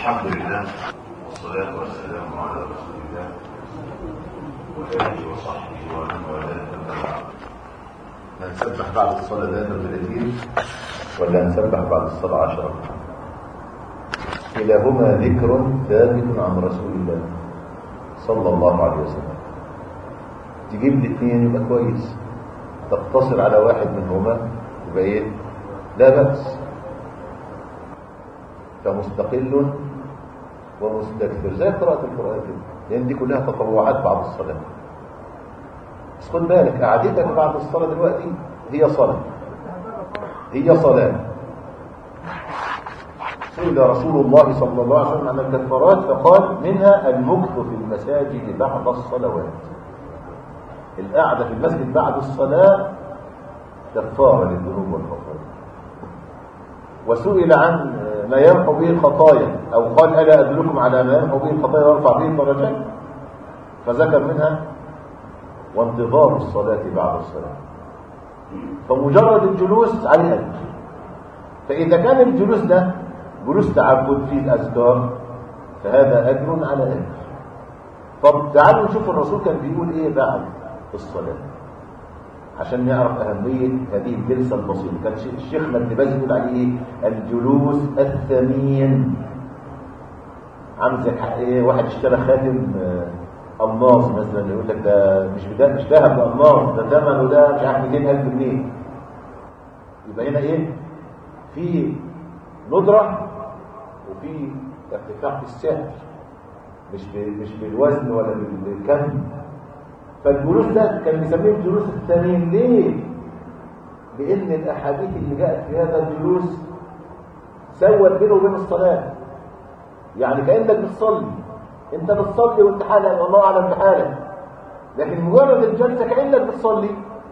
الحمد لله والصلاة والسلام على رسول الله وآله وصحبه ومن والاه أما بعد هنسبح بعد الصلاة 33 ولا هنسبح بعد الصلاة 10 كلاهما ذكر ثابت عن رسول الله صلى الله عليه وسلم تجيب الاثنين يبقى كويس تقتصر على واحد منهما يبقى ايه لا بأس فمستقل ومستكثر زي قراءة القرآن كده لأن دي كلها تطوعات بعد الصلاة بس خد بالك قعدتك بعد الصلاة دلوقتي هي صلاة هي صلاة سئل رسول الله صلى الله عليه وسلم عن الكفارات فقال منها المكث في المساجد بعد الصلوات القعدة في المسجد بعد الصلاة كفارة للذنوب والخطايا وسئل عن ما يمحو به الخطايا أو قال ألا أدلكم على ما يمحو به الخطايا ويرفع به الدرجات فذكر منها وانتظار الصلاة بعد الصلاة فمجرد الجلوس عليه أجر فإذا كان الجلوس ده جلوس تعبد فيه الأذكار فهذا أجر على أجر طب تعالوا نشوف الرسول كان بيقول إيه بعد الصلاة عشان نعرف أهمية هذه الجلسة البسيطة كان الشيخ ابن باز يقول عليه إيه الجلوس الثمين عامل زي ايه واحد اشترى خاتم الماس مثلا يقول لك ده مش ده مش ذهب ده الماس ده ثمنه ده مش عارف 200000 جنيه يبقى هنا ايه في ندرة وفي ارتفاع في السعر مش مش بالوزن ولا بالكم فالجلوس ده كان بيسميه الجلوس الثمين ليه لان الاحاديث اللي جاءت في هذا الجلوس سوت بينه وبين الصلاه يعني كانك بتصلي انت بتصلي وانت حالك والله اعلم بحالك لكن مجرد الجلسه كانك بتصلي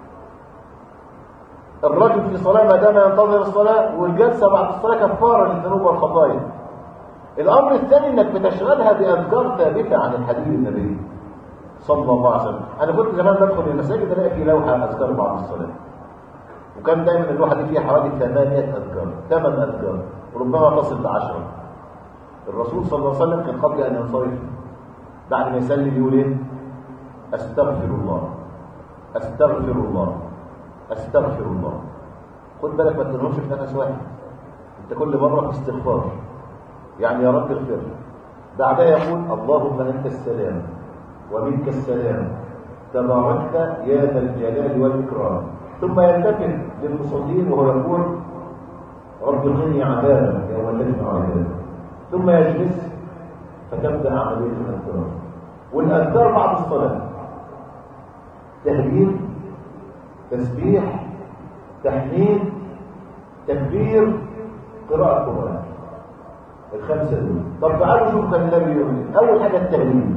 الرجل في صلاه ما دام ينتظر الصلاه والجلسه بعد الصلاه كفاره للذنوب والخطايا الامر الثاني انك بتشغلها باذكار ثابته عن الحديث النبوي صلى الله عليه وسلم انا كنت زمان بدخل المساجد الاقي في لوحه اذكار بعد الصلاه وكان دايما اللوحه دي فيها حوالي ثمانيه اذكار ثمان اذكار وربما تصل بعشره الرسول صلى الله عليه وسلم كان قبل ان ينصرف بعد ما يسلم يقول ايه استغفر الله استغفر الله استغفر الله خد بالك ما تنهمش في نفس واحد انت كل مره في استغفار يعني يا رب اغفر بعدها يقول اللهم انت السلام ومنك السلام تباركت يا ذا الجلال والإكرام ثم يلتفت للمصلين وهو يقول رب غني عذابك يوم تجمع عذابك ثم يجلس فتبدأ عملية الأذكار والأذكار بعد الصلاة تهليل تسبيح تحميد تكبير قراءة قرآن الخمسة دول طب تعالوا نشوف كان النبي يقول أول حاجة التهليل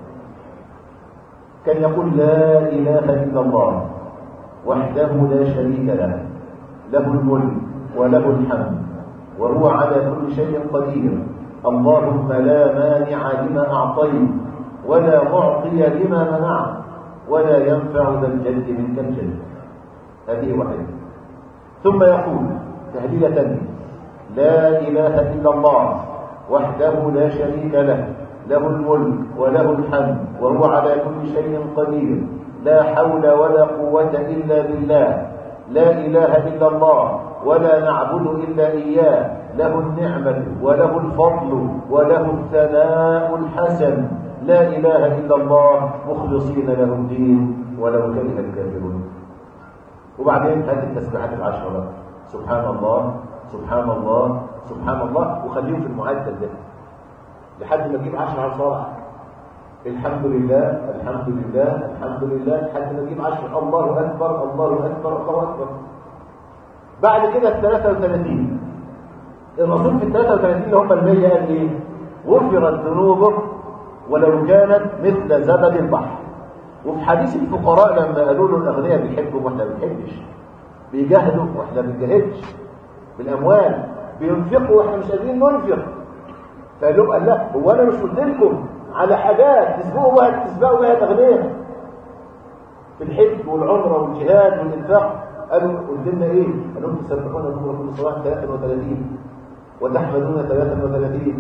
كان يقول لا إله إلا الله وحده لا شريك له له الملك وله الحمد وهو على كل شيء قدير اللهم لا مانع لما أعطيت ولا معطي لما منعت ولا ينفع ذا الجد منك الجد هذه واحدة ثم يقول تهليلة لا إله إلا الله وحده لا شريك له له الملك وله الحمد وهو على كل شيء قدير لا حول ولا قوة إلا بالله لا إله إلا الله ولا نعبد إلا إياه له النعمة وله الفضل وله الثناء الحسن لا إله إلا الله مخلصين له الدين ولو كره الكافرون وبعدين هذه التسبيحات العشرة سبحان الله سبحان الله سبحان الله وخليهم في المعدل ده لحد ما تجيب 10 على صالح الحمد لله الحمد لله الحمد لله لحد ما تجيب 10 الله اكبر الله اكبر الله اكبر بعد كده ال 33 الرسول في ال 33 اللي هم ال 100 قال ايه غفرت ذنوبه ولو كانت مثل زبد البحر وفي حديث الفقراء لما قالوا له الاغنياء بيحبوا واحنا ما بنحبش بيجاهدوا واحنا ما بنجاهدش بالاموال بينفقوا واحنا مش قادرين ننفق فقال لهم قال لا هو انا مش قلت لكم على حاجات تسبقوا بها تسبقوا بها تغنيه في الحج والعمره والجهاد والانفاق قالوا قلت لنا ايه؟ قالوا لهم تسبحون الله كل صلاه 33 وتحمدون 33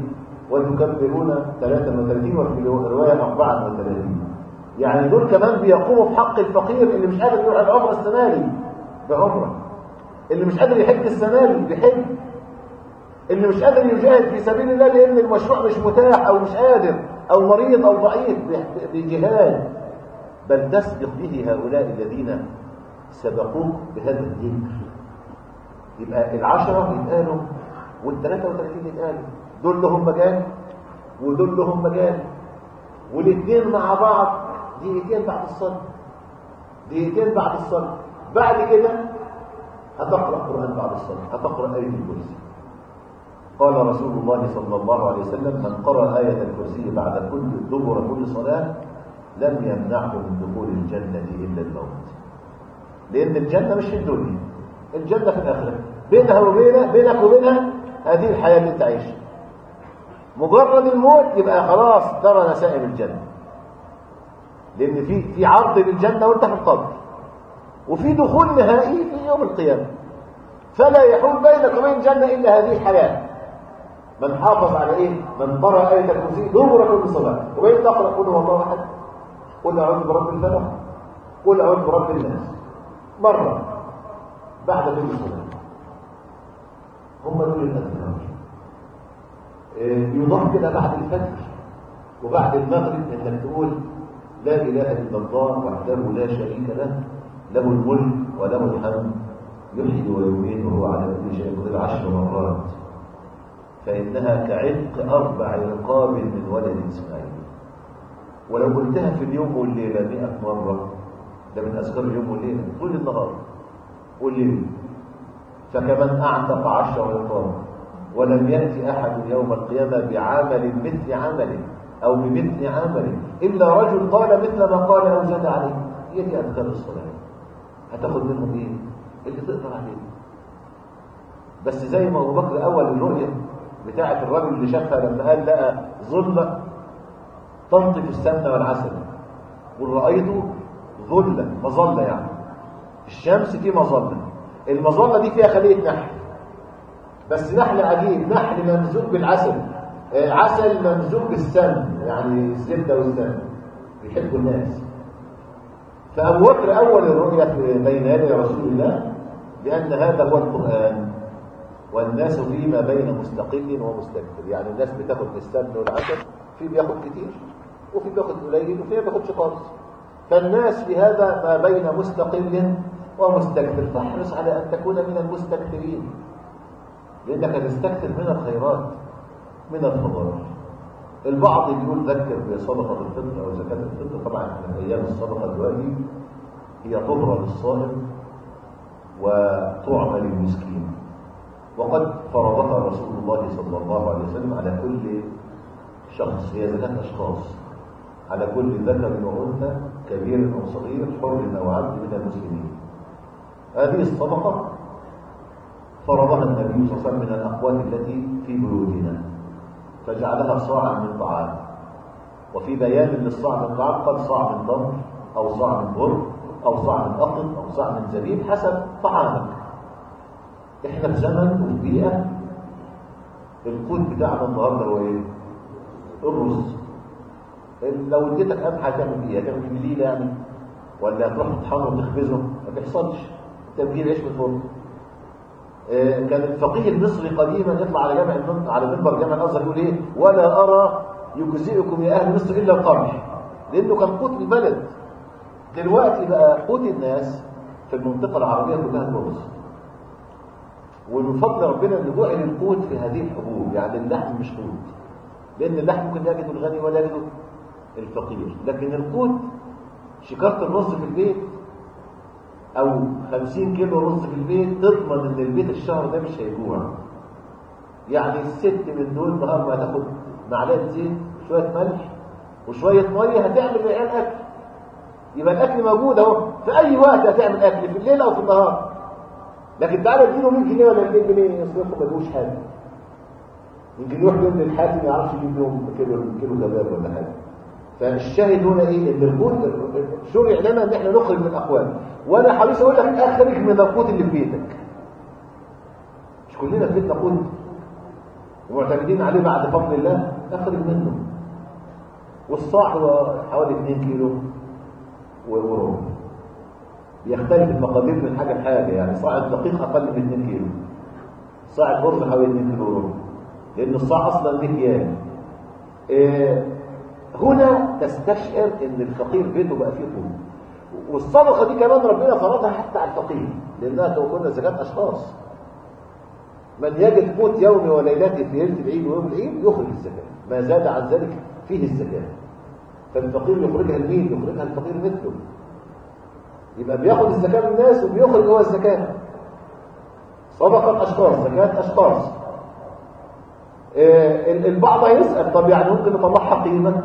وتكبرون 33 وفي رواية 34 يعني دول كمان بيقوموا في حق الفقير اللي مش قادر يروح العمرة السنة دي بعمرة اللي مش قادر يحج السنة دي بحج اللي مش قادر يجاهد في سبيل الله لأن المشروع مش متاح أو مش قادر أو مريض أو ضعيف بجهاد بل تسبق به هؤلاء الذين سبقوك بهذا الذكر يبقى العشرة يتقالوا والثلاثة وثلاثين يتقالوا دول لهم مجال ودول لهم مجال والاثنين مع بعض دقيقتين بعد الصلاة دقيقتين بعد الصلاة بعد كده هتقرأ قرآن بعد الصلاة هتقرأ آية الكرسي قال رسول الله صلى الله عليه وسلم من قرأ آية الكرسي بعد كل دبر كل صلاة لم يمنعه من دخول الجنة إلا الموت لأن الجنة مش في الدنيا الجنة في الآخرة بينها وبينها بينك وبينها هذه الحياة اللي انت عايشها مجرد الموت يبقى خلاص ترى نسائم الجنة لأن في في عرض للجنة وانت في القبر وفي دخول نهائي في يوم القيامة فلا يحول بينك وبين الجنة إلا هذه الحياة من حافظ على إيه؟ من قرأ آية الكرسي دبر كل صلاة وبين تقرأ قل هو الله أحد قل أعوذ برب الفلق قل أعوذ برب الناس مرة بعد كل صلاة هم دول الأذكار يضاف كده بعد الفجر وبعد المغرب انك تقول لا اله الا الله وحده لا شريك له له الملك وله الحمد يحيي ويميت وهو على كل شيء قدير عشر مرات فانها كعتق اربع رقاب من ولد اسماعيل ولو قلتها في اليوم والليله 100 مره ده من اذكار اليوم والليله طول النهار والليل فكمن اعتق عشر رقاب ولم يأتي أحد يوم القيامة بعمل مثل عمله أو بمثل عمله إلا رجل قال مثل ما قال أو زاد عليه هي دي أذكار الصلاة هتاخد منهم إيه؟ اللي تقدر عليه بس زي ما أبو بكر أول الرؤية بتاعة الرجل اللي شافها لما قال لقى ظلة تنطف السمنة والعسل قل رأيته ظلة مظلة يعني الشمس دي مظلة المظلة دي فيها خلية نحل بس نحل عجيب نحل ممزوج بالعسل آه عسل ممزوج بالسمن يعني الزبده والسمن بيحبوا الناس فابو بكر اول الرؤيا بين يدي رسول الله لان هذا هو القران والناس فيما بين مستقل ومستكبر يعني الناس بتاخد السمن والعسل في بياخد كتير وفي بياخد قليل وفي ما بياخدش خالص فالناس في هذا ما بين مستقل ومستكبر فاحرص على ان تكون من المستكبرين لانك هتستكثر من الخيرات من الفضائل البعض بيقول ذكر بصدقه الفطر او زكاه الفطر طبعا احنا في ايام الصدقه دلوقتي هي طهره للصائم وطعمه للمسكين وقد فرضها رسول الله صلى الله عليه وسلم على كل شخص هي زكاه اشخاص على كل ذكر وانثى كبير او صغير حر او عبد من المسلمين هذه الصدقه فرضها النبي صلى الله عليه وسلم من الأقوات التي في بيوتنا فجعلها صاعا من طعام وفي بيان للصاع من طعام قال صاع من ضمر أو صاع من بر أو صاع من أقط أو صاع من زبيب حسب طعامك احنا في زمن وفي بيئة القوت بتاعنا النهارده هو ايه؟ الرز لو اديتك قمح هتعمل ايه؟ هتعمل فيه بليله يعني ولا هتروح تطحنه وتخبزه؟ ما بيحصلش انت بتجيب عيش من الفرن كان الفقيه المصري قديما يطلع على جامع على منبر جامع الازهر يقول ايه ولا ارى يجزئكم يا اهل مصر الا القمح لانه كان قوت البلد دلوقتي بقى قوت الناس في المنطقه العربيه كلها الرز ومن فضل ربنا ان جعل القوت في هذه الحبوب يعني اللحم مش قوت لان اللحم ممكن يجده الغني ولا يجده الفقير لكن القوت شكاره الرز في البيت او 50 كيلو رز في البيت تضمن ان البيت الشهر ده مش هيجوع يعني الست من دول نهار ما تاخد معلقه زيت شويه ملح وشويه ميه هتعمل للعيال اكل يبقى الاكل موجود اهو في اي وقت هتعمل اكل في الليل او في النهار لكن تعالى اديله 100 جنيه ولا 200 جنيه يصرفوا ما يجوش حاجه يمكن يروح يوم للحاكم ما يعرفش يجيب لهم كيلو كيلو كباب ولا حاجه فالشاهد هنا ايه ان القوت شرع لنا ان احنا نخرج من الاقوال وانا حريص اقول لك اخرج من القوت اللي في بيتك مش كلنا في بيتنا قوت ومعتمدين عليه بعد فضل الله اخرج منه والصاع هو حوالي 2 كيلو وربع يختلف المقادير من حاجه لحاجه يعني صاع الدقيق اقل من 2 كيلو صاع البرز حوالي 2 كيلو وربع لان الصاع اصلا مكيال إيه هنا تستشعر ان الفقير بيته بقى فيه قوه والصدقه دي كمان ربنا فرضها حتى على الفقير لانها توكلنا زكاه اشخاص من يجد قوت يومي وليلته في ليله العيد ويوم العيد يخرج الزكاه ما زاد عن ذلك فيه الزكاه فالفقير يخرجها لمين يخرجها الفقير مثله يبقى بياخد الزكاه من الناس وبيخرج هو الزكاه صدقه اشخاص زكاه اشخاص إيه البعض هيسال طب يعني ممكن نطلعها قيمه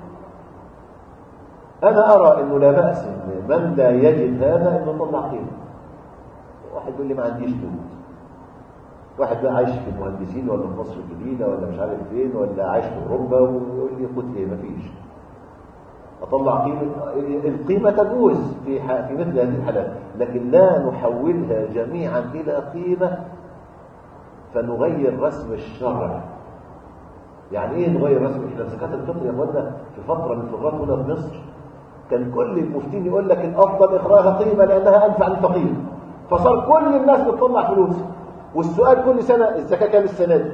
انا ارى انه لا باس إن من لا يجد هذا انه يطلع قيمه واحد يقول لي ما عنديش فلوس واحد بقى عايش في المهندسين ولا في مصر الجديده ولا مش عارف فين ولا عايش في اوروبا ويقول لي قوت ايه مفيش اطلع قيمه القيمه تجوز في في مثل هذه الحالات لكن لا نحولها جميعا الى قيمه فنغير رسم الشرع يعني ايه نغير رسم احنا زكاه الفطر يا اخوانا في فتره من الفترات هنا في مصر كان كل المفتين يقول لك الافضل اخراجها قيمه لانها انفع للفقير فصار كل الناس بتطلع فلوس والسؤال كل سنه الزكاه كام السنه دي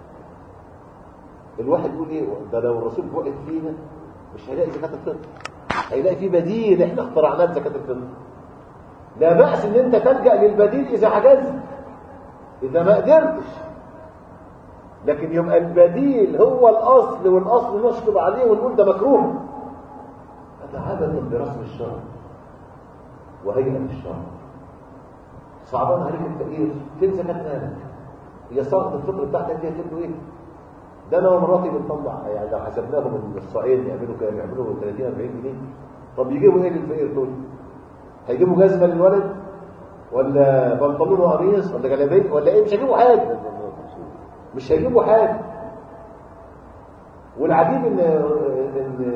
الواحد يقول ايه ده لو الرسول وقف فينا مش هيلاقي زكاه الفطر هيلاقي في بديل احنا اخترعناه لزكاه الفطر لا باس ان انت تلجا للبديل اذا عجزت اذا ما قدرتش لكن يبقى البديل هو الاصل والاصل نشطب عليه ونقول ده مكروه هذا عبث برسم الشرع وهيئه الشرع صعبان عليك الفقير فين زكاه مالك هي صارت الفطر بتاعتك دي هتبقى ايه ده انا ومراتي بنطلع يعني لو حسبناهم من الصاعين يعملوا كام يعملوا 30 40 جنيه طب يجيبوا ايه للفقير دول هيجيبوا جزمه للولد ولا بنطلون وقميص ولا جلابيه ولا ايه مش هيجيبوا حاجه مش هيجيبوا حاجه والعجيب ان ان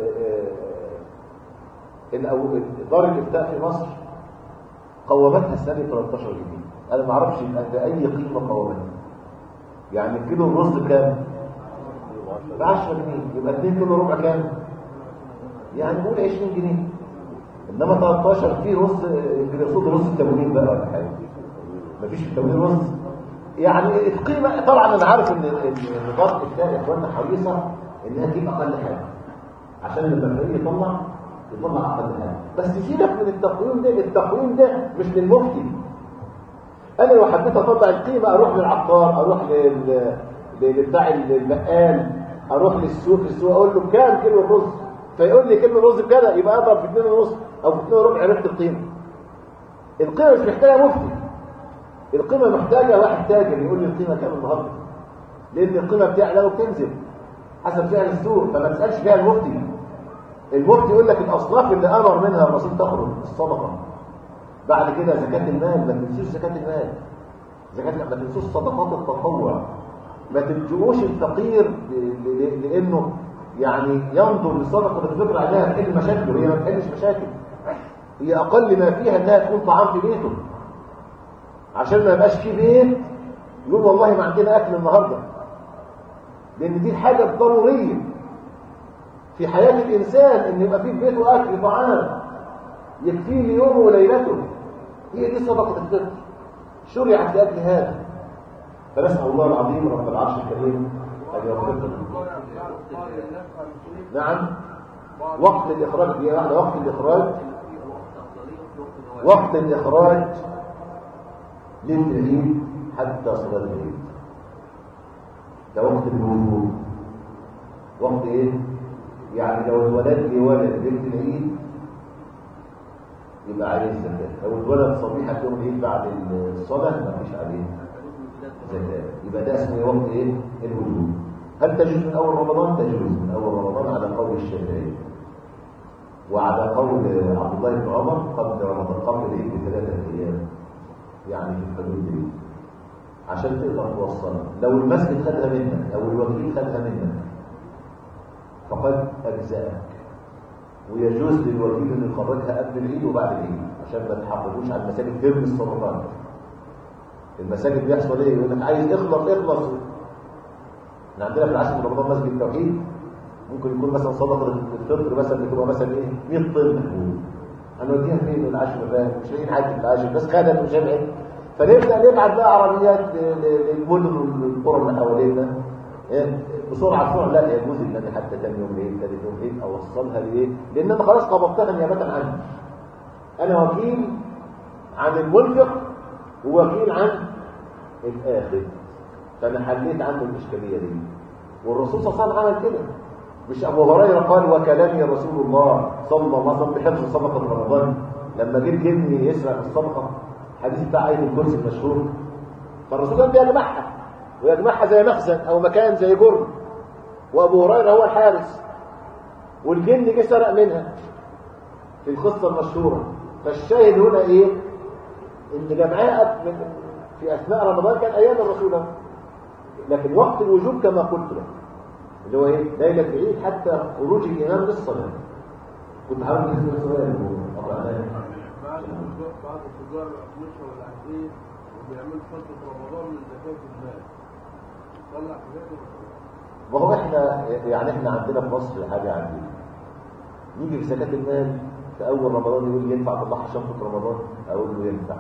ان او دار الافتاء في مصر قومتها السنه 13 جنيه انا ما اعرفش باي قيمه قومتها يعني كيلو الرز بكام ب 10 جنيه يبقى 2 كيلو ربع كام يعني نقول 20 جنيه انما 13 في رز يمكن يقصد رز التموين بقى ولا حاجه مفيش في التموين رز يعني القيمه طبعا انا عارف ان ان ضغط الثاني يا اخوانا حريصه انها تجيب اقل حاجه عشان لما الفريق يطلع يطلع اقل حاجه بس سيبك من التقويم ده التقويم ده مش للمفتي انا لو حبيت اطلع القيمه اروح للعطار اروح لل لبتاع البقال اروح للسوق السوق اقول له كام كيلو الرز فيقول لي كيلو الرز بكذا يبقى اضرب في 2 ونص او في 2 وربع عرفت القيمه القيمه مش محتاجه مفتي القيمه محتاجه واحد تاجر يقول لي القيمه كام النهارده لان القيمه بتعلى وبتنزل حسب سعر السوق فما تسالش فيها المفتي المفتي يقول لك الاصناف اللي امر منها الرسول تخرج الصدقه بعد كده زكاه المال ما تنسوش زكاه المال زكاه ما تنسوش صدقات التطوع ما تلجؤوش الفقير لانه يعني ينظر للصدقه الفطر عليها تحل مشاكله هي ما تحلش مشاكل هي اقل ما فيها انها تكون طعام في بيته عشان ما يبقاش في بيت يقول والله ما عندنا اكل النهارده لان دي الحاجه الضروريه في حياه الانسان ان يبقى في بيته اكل طعام يكفيه ليومه وليلته هي دي صدقه الفطر شرعت لاجل هذا فنسال الله العظيم رب العرش الكريم ان يوفقنا نعم وقت الاخراج دي واحده وقت الاخراج وقت الاخراج للعيد حتى صلاه العيد ده وقت الوجوب وقت ايه يعني لو اتولد لي ولد بنت العيد يبقى عليه الزكاه لو اتولد صبيحه يوم العيد بعد الصلاه ما فيش عليه زكاه يبقى ده اسمه وقت ايه الوجوب هل تجوز من اول رمضان تجوز من اول رمضان على قول الشافعي وعلى قول عبد الله بن عمر قبل رمضان قبل العيد بثلاثه ايام يعني في الحدود دي عشان تقدر توصلها لو المسجد خدها منك او الوكيل خدها منك فقد اجزاك ويجوز للوكيل انه يخرجها قبل العيد وبعد العيد عشان ما تحافظوش على المساجد ترمي الصدقات المساجد بيحصل ايه يقول لك عايز اخلص اخلص احنا عندنا في العشر من رمضان مسجد التوحيد ممكن يكون مثلا صدقه الفطر مثلا بتبقى مثلا ايه 100 طن هنوديها فين العشر فاهم مش لاقيين حد في العشر بس خدت وجمعت فنبدا نبعت بقى عربيات للمدن والقرى اللي حوالينا إيه؟ بسرعه بسرعه لا يجوز ان انا حتى ثاني يوم ليه ثالث يوم ليه اوصلها لايه لان انا خلاص قبضتها نيابه عني انا وكيل عن المنفق ووكيل عن الاخر فانا حليت عنه الاشكاليه دي والرسول صلى الله عليه وسلم عمل كده مش ابو هريره قال وكلامي رسول الله صلى الله عليه وسلم بحفظ صدقه رمضان لما جه الجن يسرق الصدقه حديث بتاع ايه الكرسي المشهور فالرسول كان بيجمعها ويجمعها زي مخزن او مكان زي جرم وابو هريره هو الحارس والجن جه سرق منها في القصه المشهوره فالشاهد هنا ايه ان جمعها في اثناء رمضان كان ايام الرسول لكن وقت الوجوب كما قلت لك اللي هو ايه ليله العيد حتى خروج الامام للصلاه كنت حاول تسال سؤال بعد بعض التجار الأقمشة والعزيز وبيعملوا فترة رمضان من زكاة المال طلع حاجات ما هو احنا يعني احنا عندنا في مصر حاجه عندنا نيجي في زكاه المال في اول رمضان يقول لي ينفع تطلعها شنطه رمضان اقول له ينفع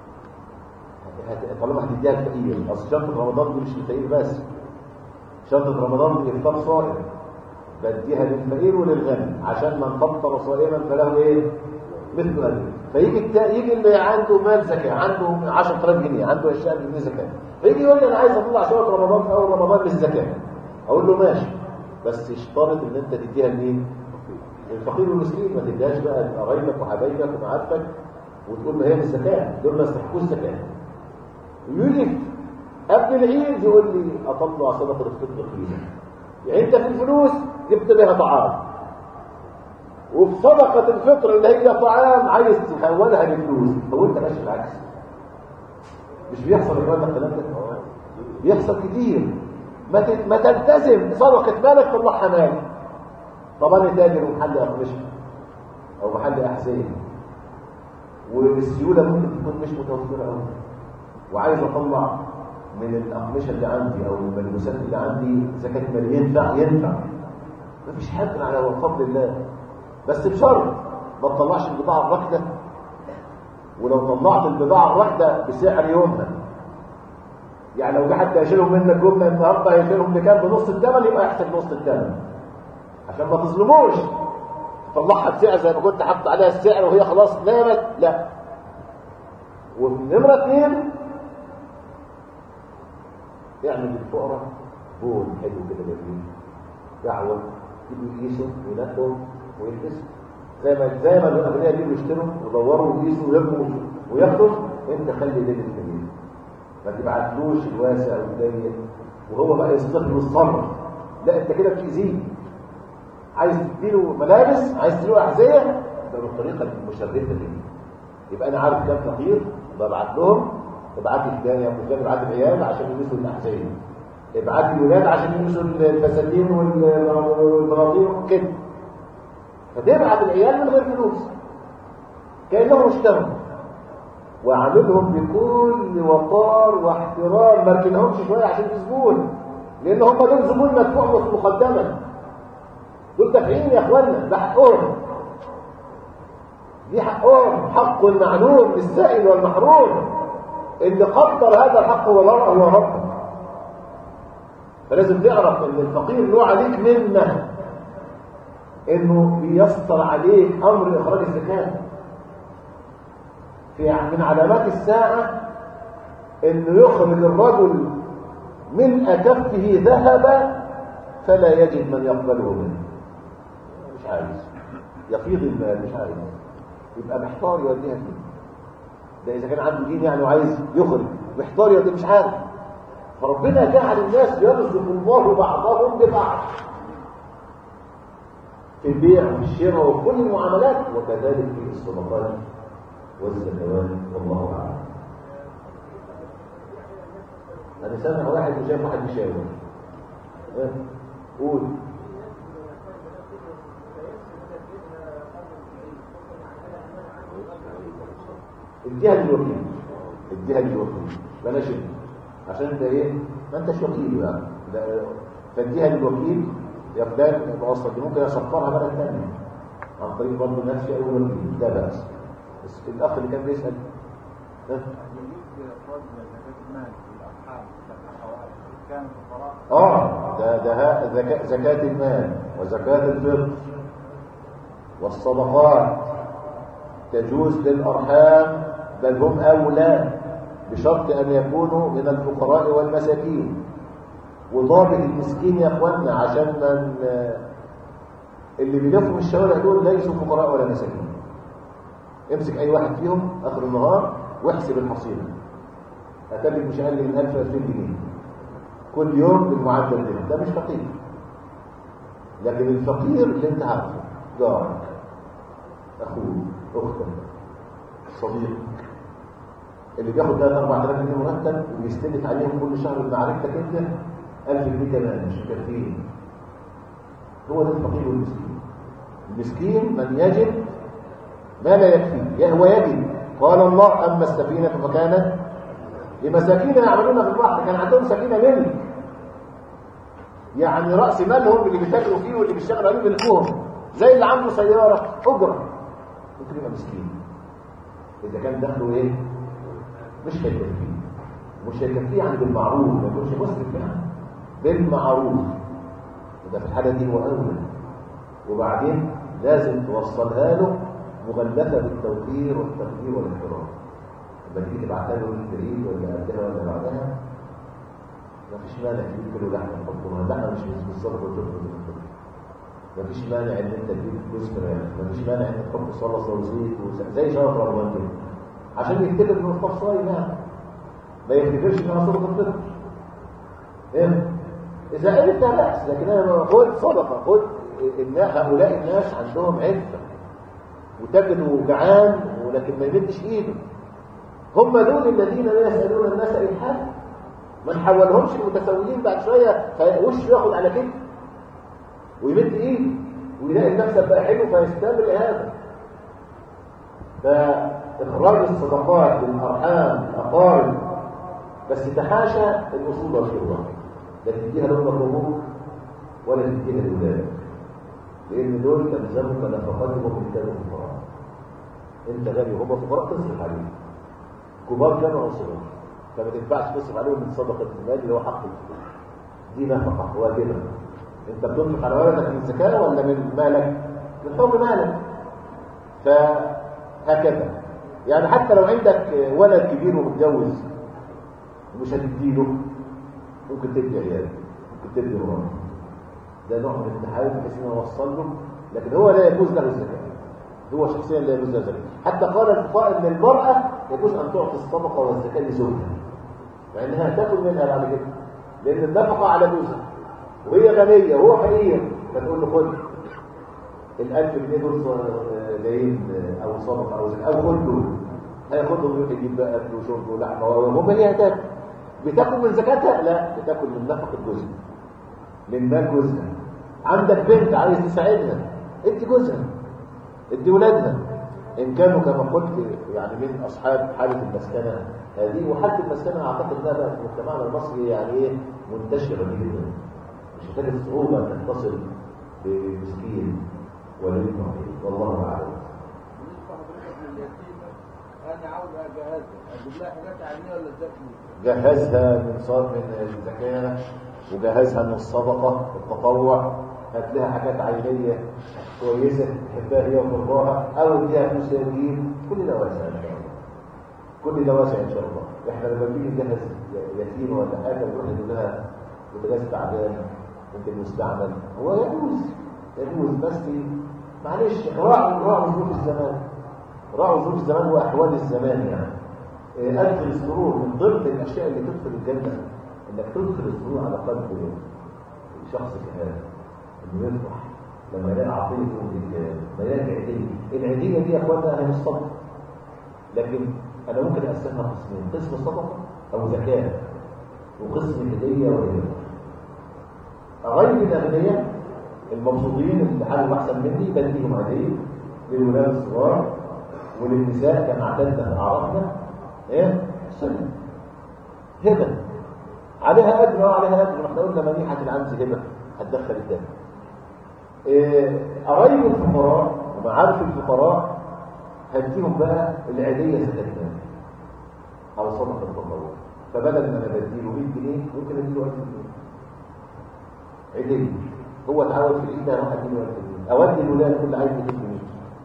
طالما هتديها الفقير اصل شنطه رمضان دي مش للفقير بس شنطه رمضان دي افطار صائم بديها للفقير وللغني عشان من فطر صائما فله ايه مثل اجر فيجي التا... يجي اللي عنده مال زكاه عنده 10000 جنيه عنده 20000 جنيه زكاه فيجي يقول لي انا عايز اطلع شويه رمضان في اول رمضان للزكاه اقول له ماشي بس اشترط ان انت تديها لمين الفقير والمسكين ما تديهاش بقى لقرايبك وحبايبك ومعارفك وتقول ما هي مش زكاه دول ما يستحقوش زكاه ويجي قبل العيد يقول لي اطلع صدقه الفطر فيها يعني انت في الفلوس جبت بها طعام وفي صدقه الفطر اللي هي طعام عايز تحولها لفلوس هو انت ماشي العكس مش بيحصل الكلام الكلام ده بيحصل كتير ما تت- ما تلتزم صدقه مالك طلعها مال طب انا تاجر ومحل اقمشه او محل احذيه والسيوله ممكن تكون مش متوفره قوي وعايز اطلع من الاقمشه اللي عندي او من الملبوسات اللي عندي زكاه مال ينفع ينفع مفيش حد على فضل الله بس بشرط ما تطلعش البضاعه الراكده ولو طلعت البضاعه الراكده بسعر يومها يعني لو جه حد يشيلهم منك جمله النهارده هيشيلهم بكام بنص الثمن يبقى يحسب نص الثمن عشان ما تظلموش تطلعها بسعر زي ما كنت حاطط عليها السعر وهي خلاص نامت لا ونمره اثنين اعمل للفقراء بول حلو كده جميل دعوه يجوا يقيسوا وينقوا ويلبسوا زي ما زي ما الاغنياء دي يشتروا ويدوروا ويقيسوا ويرموا وياخدوا انت خلي ليله الكبير ما تبعتلوش الواسع والضيق وهو بقى يصطفل ويتصرف لا انت كده بتاذيه عايز تديله ملابس عايز تديله احذيه ده بالطريقه المشرفه دي يبقى انا عارف كام فقير ببعت لهم ابعت لي فلان يا فلان ابعت لي عيال عشان يلبسوا الاحذيه ابعت لي ولاد عشان يلبسوا الفساتين والبناطيل كده فتبعت العيال من غير فلوس كانهم اشتغلوا وعاملهم بكل وقار واحترام ما ركنهمش شويه عشان زبون لان هم دول زبون مدفوع مقدما دول دافعين يا اخوانا ده حقهم دي حقهم حق معلوم للسائل والمحروم اللي قدر هذا الحق هو الله هو ربك فلازم تعرف ان الفقير له عليك منه انه بيسطر عليك امر اخراج الزكاه في من علامات الساعه انه يخرج الرجل من كفه ذهبا فلا يجد من يقبله منه مش عايز يفيض المال مش عايز يبقى محتار يوديها فين ده اذا كان عنده دين يعني وعايز يخرج محتار يوديها مش عارف فربنا جعل الناس يرزق الله بعضهم ببعض في البيع وفي الشراء وفي كل المعاملات وكذلك في الصدقات والزكوات والله اعلم انا سامع واحد وشايف واحد بيشاور ها؟ قول اديها للوكيل اديها للوكيل بلاش انت عشان انت ايه ما انتش وكيل يعني ده فاديها للوكيل يا فلان الوصله دي ممكن يصفرها بلد ثانيه عن طريق برضه نفسي او الوكيل لا باس بس الاخ اللي كان بيسال ها؟ يجوز فرض زكاة المال في الأرحام كالأخوات إن كانوا فقراء اه ده ده ها- زكاة, زكاة المال وزكاة الفطر والصدقات تجوز للأرحام بل هم أولى بشرط أن يكونوا من الفقراء والمساكين وضابط المسكين يا أخوانا عشان من اللي بيلفوا في الشوارع دول ليسوا فقراء ولا مساكين امسك أي واحد فيهم آخر النهار واحسب الحصيلة هتجد مش أقل من 1000 2000 جنيه كل يوم بالمعدل ده ده مش فقير لكن الفقير اللي انت عارفه جارك اخوك اختك صديقك اللي بياخد 3 4000 جنيه مرتب ويستلف عليهم كل شهر بمعرفتك انت 1000 جنيه كمان مش مكفيين هو ده الفقير والمسكين المسكين من يجد ما لا يكفيه هو يجد قال الله اما السفينه فكانت لمساكين يعملون في البحر كان عندهم سفينه ملك يعني راس مالهم اللي بيتاجروا فيه واللي بيشتغلوا عليه ملكهم زي اللي عنده سياره اجره ممكن يبقى مسكين اذا كان دخله ايه مش هيكفيه مش هيكفيه يعني بالمعروف ما يكونش مسلم يعني بالمعروف وده في الحاله دي هو اولى وبعدين لازم توصلها له مغلفه بالتوقير والتقدير والاحترام لما تيجي تبعتها له الجريد ولا قبلها ولا بعدها ما فيش مانع تجيب كيلو لحمه تحطها اللحمه مش بالظبط وتفرض ما فيش مانع ان انت تجيب جزء فراخ ما فيش مانع ان تحط صلصه وزيت وز- زي شرف رمضان كده عشان يفتكر انه الطف صايم يعني ما يفتكرش انها صدقه الفطر ايه اذا قلت لا باس لكن انا خد صدقه خد ان هؤلاء الناس عندهم عفه وتجده جعان ولكن ما يمدش ايده هم دول الذين لا يسالون الناس الحاجه ما نحولهمش المتسولين بعد شويه فوش ياخد على كده ويمد ايده ويلاقي المكسب بقى حلو فيستمر هذا فاخراج الصدقات للارحام الاقارب بس تحاشى الاصول والفروع لا تديها لامك وابوك ولا تديها لاولادك لان دول تلزمك نفقتهم ان كانوا فقراء انت غني وهم فقراء تصرف عليهم كبار كانوا او صغار فما تنفعش تصرف عليهم من صدقه المال اللي هو حق الفلوس دي نفقه واجبه انت بتنفق على ولدك من زكاه ولا من مالك من حكم مالك فهكذا يعني حتى لو عندك ولد كبير ومتجوز ومش هتديله ممكن تدي عيال ممكن تدي مرات ده نوع من التحايل بحيث انه يوصل له لكن هو لا يجوز له الزكاه هو شخصيا لا يجوز له الزكاه حتى قال الفقهاء ان المراه يجوز ان تعطي الصدقه والزكاه لزوجها مع انها تاكل منها بعد كده لان النفقه على جوزها وهي غنيه وهو فقير فتقول له خد الألف جنيه دول ص- جايين او صدقه او زكاه او خد دول هياخدهم يروح يجيب بقى اكل وشرب ولحمه وهم هي هتاكل بتاكل من زكاتها لا بتاكل من نفقه جوزها من مال جوزها عندك بنت عايز تساعدها ادي جوزها ادي ولادها ان كانوا كما قلت يعني من اصحاب حاله المسكنه هذه وحاله المسكنه اعتقد انها بقى في مجتمعنا المصري يعني ايه منتشره جدا مش هتجد صعوبه ان تتصل بمسكين ولد والله اعلم بالنسبه لحضرتك لليتيمه انا عاوز اجهزها اجيب لها حاجات عينيه ولا اديها فلوس جهزها من صار من الزكاه وجهزها من الصدقه التطوع هات لها حاجات عينيه كويسه تحبها هي وترضاها او اديها فلوس هي تجيب كل ده واسع ان شاء الله كل ده واسع ان شاء الله احنا لما بنيجي نجهز يتيم ولا حاجه بنروح نجيب لها بوتاجاز تعبان ممكن يستعمل هو يجوز يجوز بس معلش راعوا راعوا ظروف الزمان راعوا ظروف الزمان واحوال الزمان يعني إيه، أدخل السرور من ضمن الأشياء اللي تدخل الجنة إنك تدخل السرور على قلب شخص كهذا إنه يفرح لما يلاقي عطيته لما يلاقي عيدية العيدية دي يا إخوانا أنا مش صدقة لكن أنا ممكن أقسمها قسمين قسم صدقة أو زكاة وقسم هدية وهدية غير الأغنياء المبسوطين اللي حالهم أحسن مني بديهم هدية للولاد الصغار وللنساء كما اعتدنا في أعرافنا ايه سنة هبة عليها اجر اه عليها اجر احنا قلنا منيحه العنز هبه هتدخل الدم إيه، قرايب الفقراء ومعارف الفقراء هديهم بقى العيديه زكاه المال او صدقه التطوع فبدل ما انا بديله 100 جنيه ممكن اديله 1000 جنيه عيديه هو اتعود في العيد ده اروح اديله 1000 جنيه اودي الولاد كل عيد 200 جنيه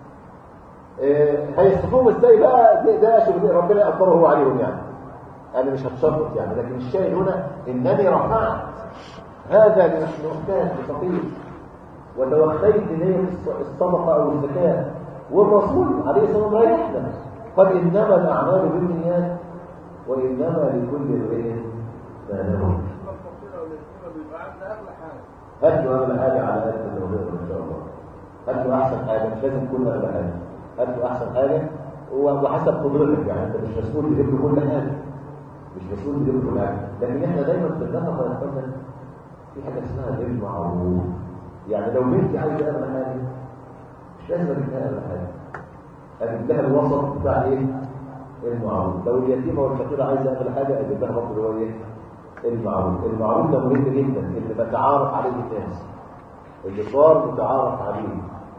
إيه، هيصرفوهم ازاي بقى ده- ده شغل ربنا يقدره هو عليهم يعني انا مش هتشرط يعني لكن الشاهد هنا انني رفعت هذا لمحتاج لفقير وتوخيت اليه الص- الصدقه او الزكاه والرسول عليه الصلاه والسلام ريحنا قال انما الاعمال بالنيات وانما لكل امرئ ما نوى الفقير او اليتيم بيبقى عندنا اغلى حاجه هاتوا اغلى حاجه على قد ما نقدر ان شاء الله هاتوا احسن حاجه مش لازم تكون اغلى حاجه هاتوا احسن حاجه و- وحسب قدرتك يعني انت مش مسؤول تجيب له كل حاجه مش مسؤول تجيب له كل حاجه لكن احنا دايما في النفقه يا اخوانا في حاجه اسمها بالمعروف يعني لو بنتي عايزه اغلى حاجه مش لازم اجيب لها اغلى حاجه اجيب لها الوسط بتاع ايه المعروف لو اليتيمه والفقيره عايزه اغلى حاجه اجيب لها برضه اللي هو ايه المعروف المعروف ده مهم جدا اللي بتعارف عليه الناس اللي صار متعارف عليه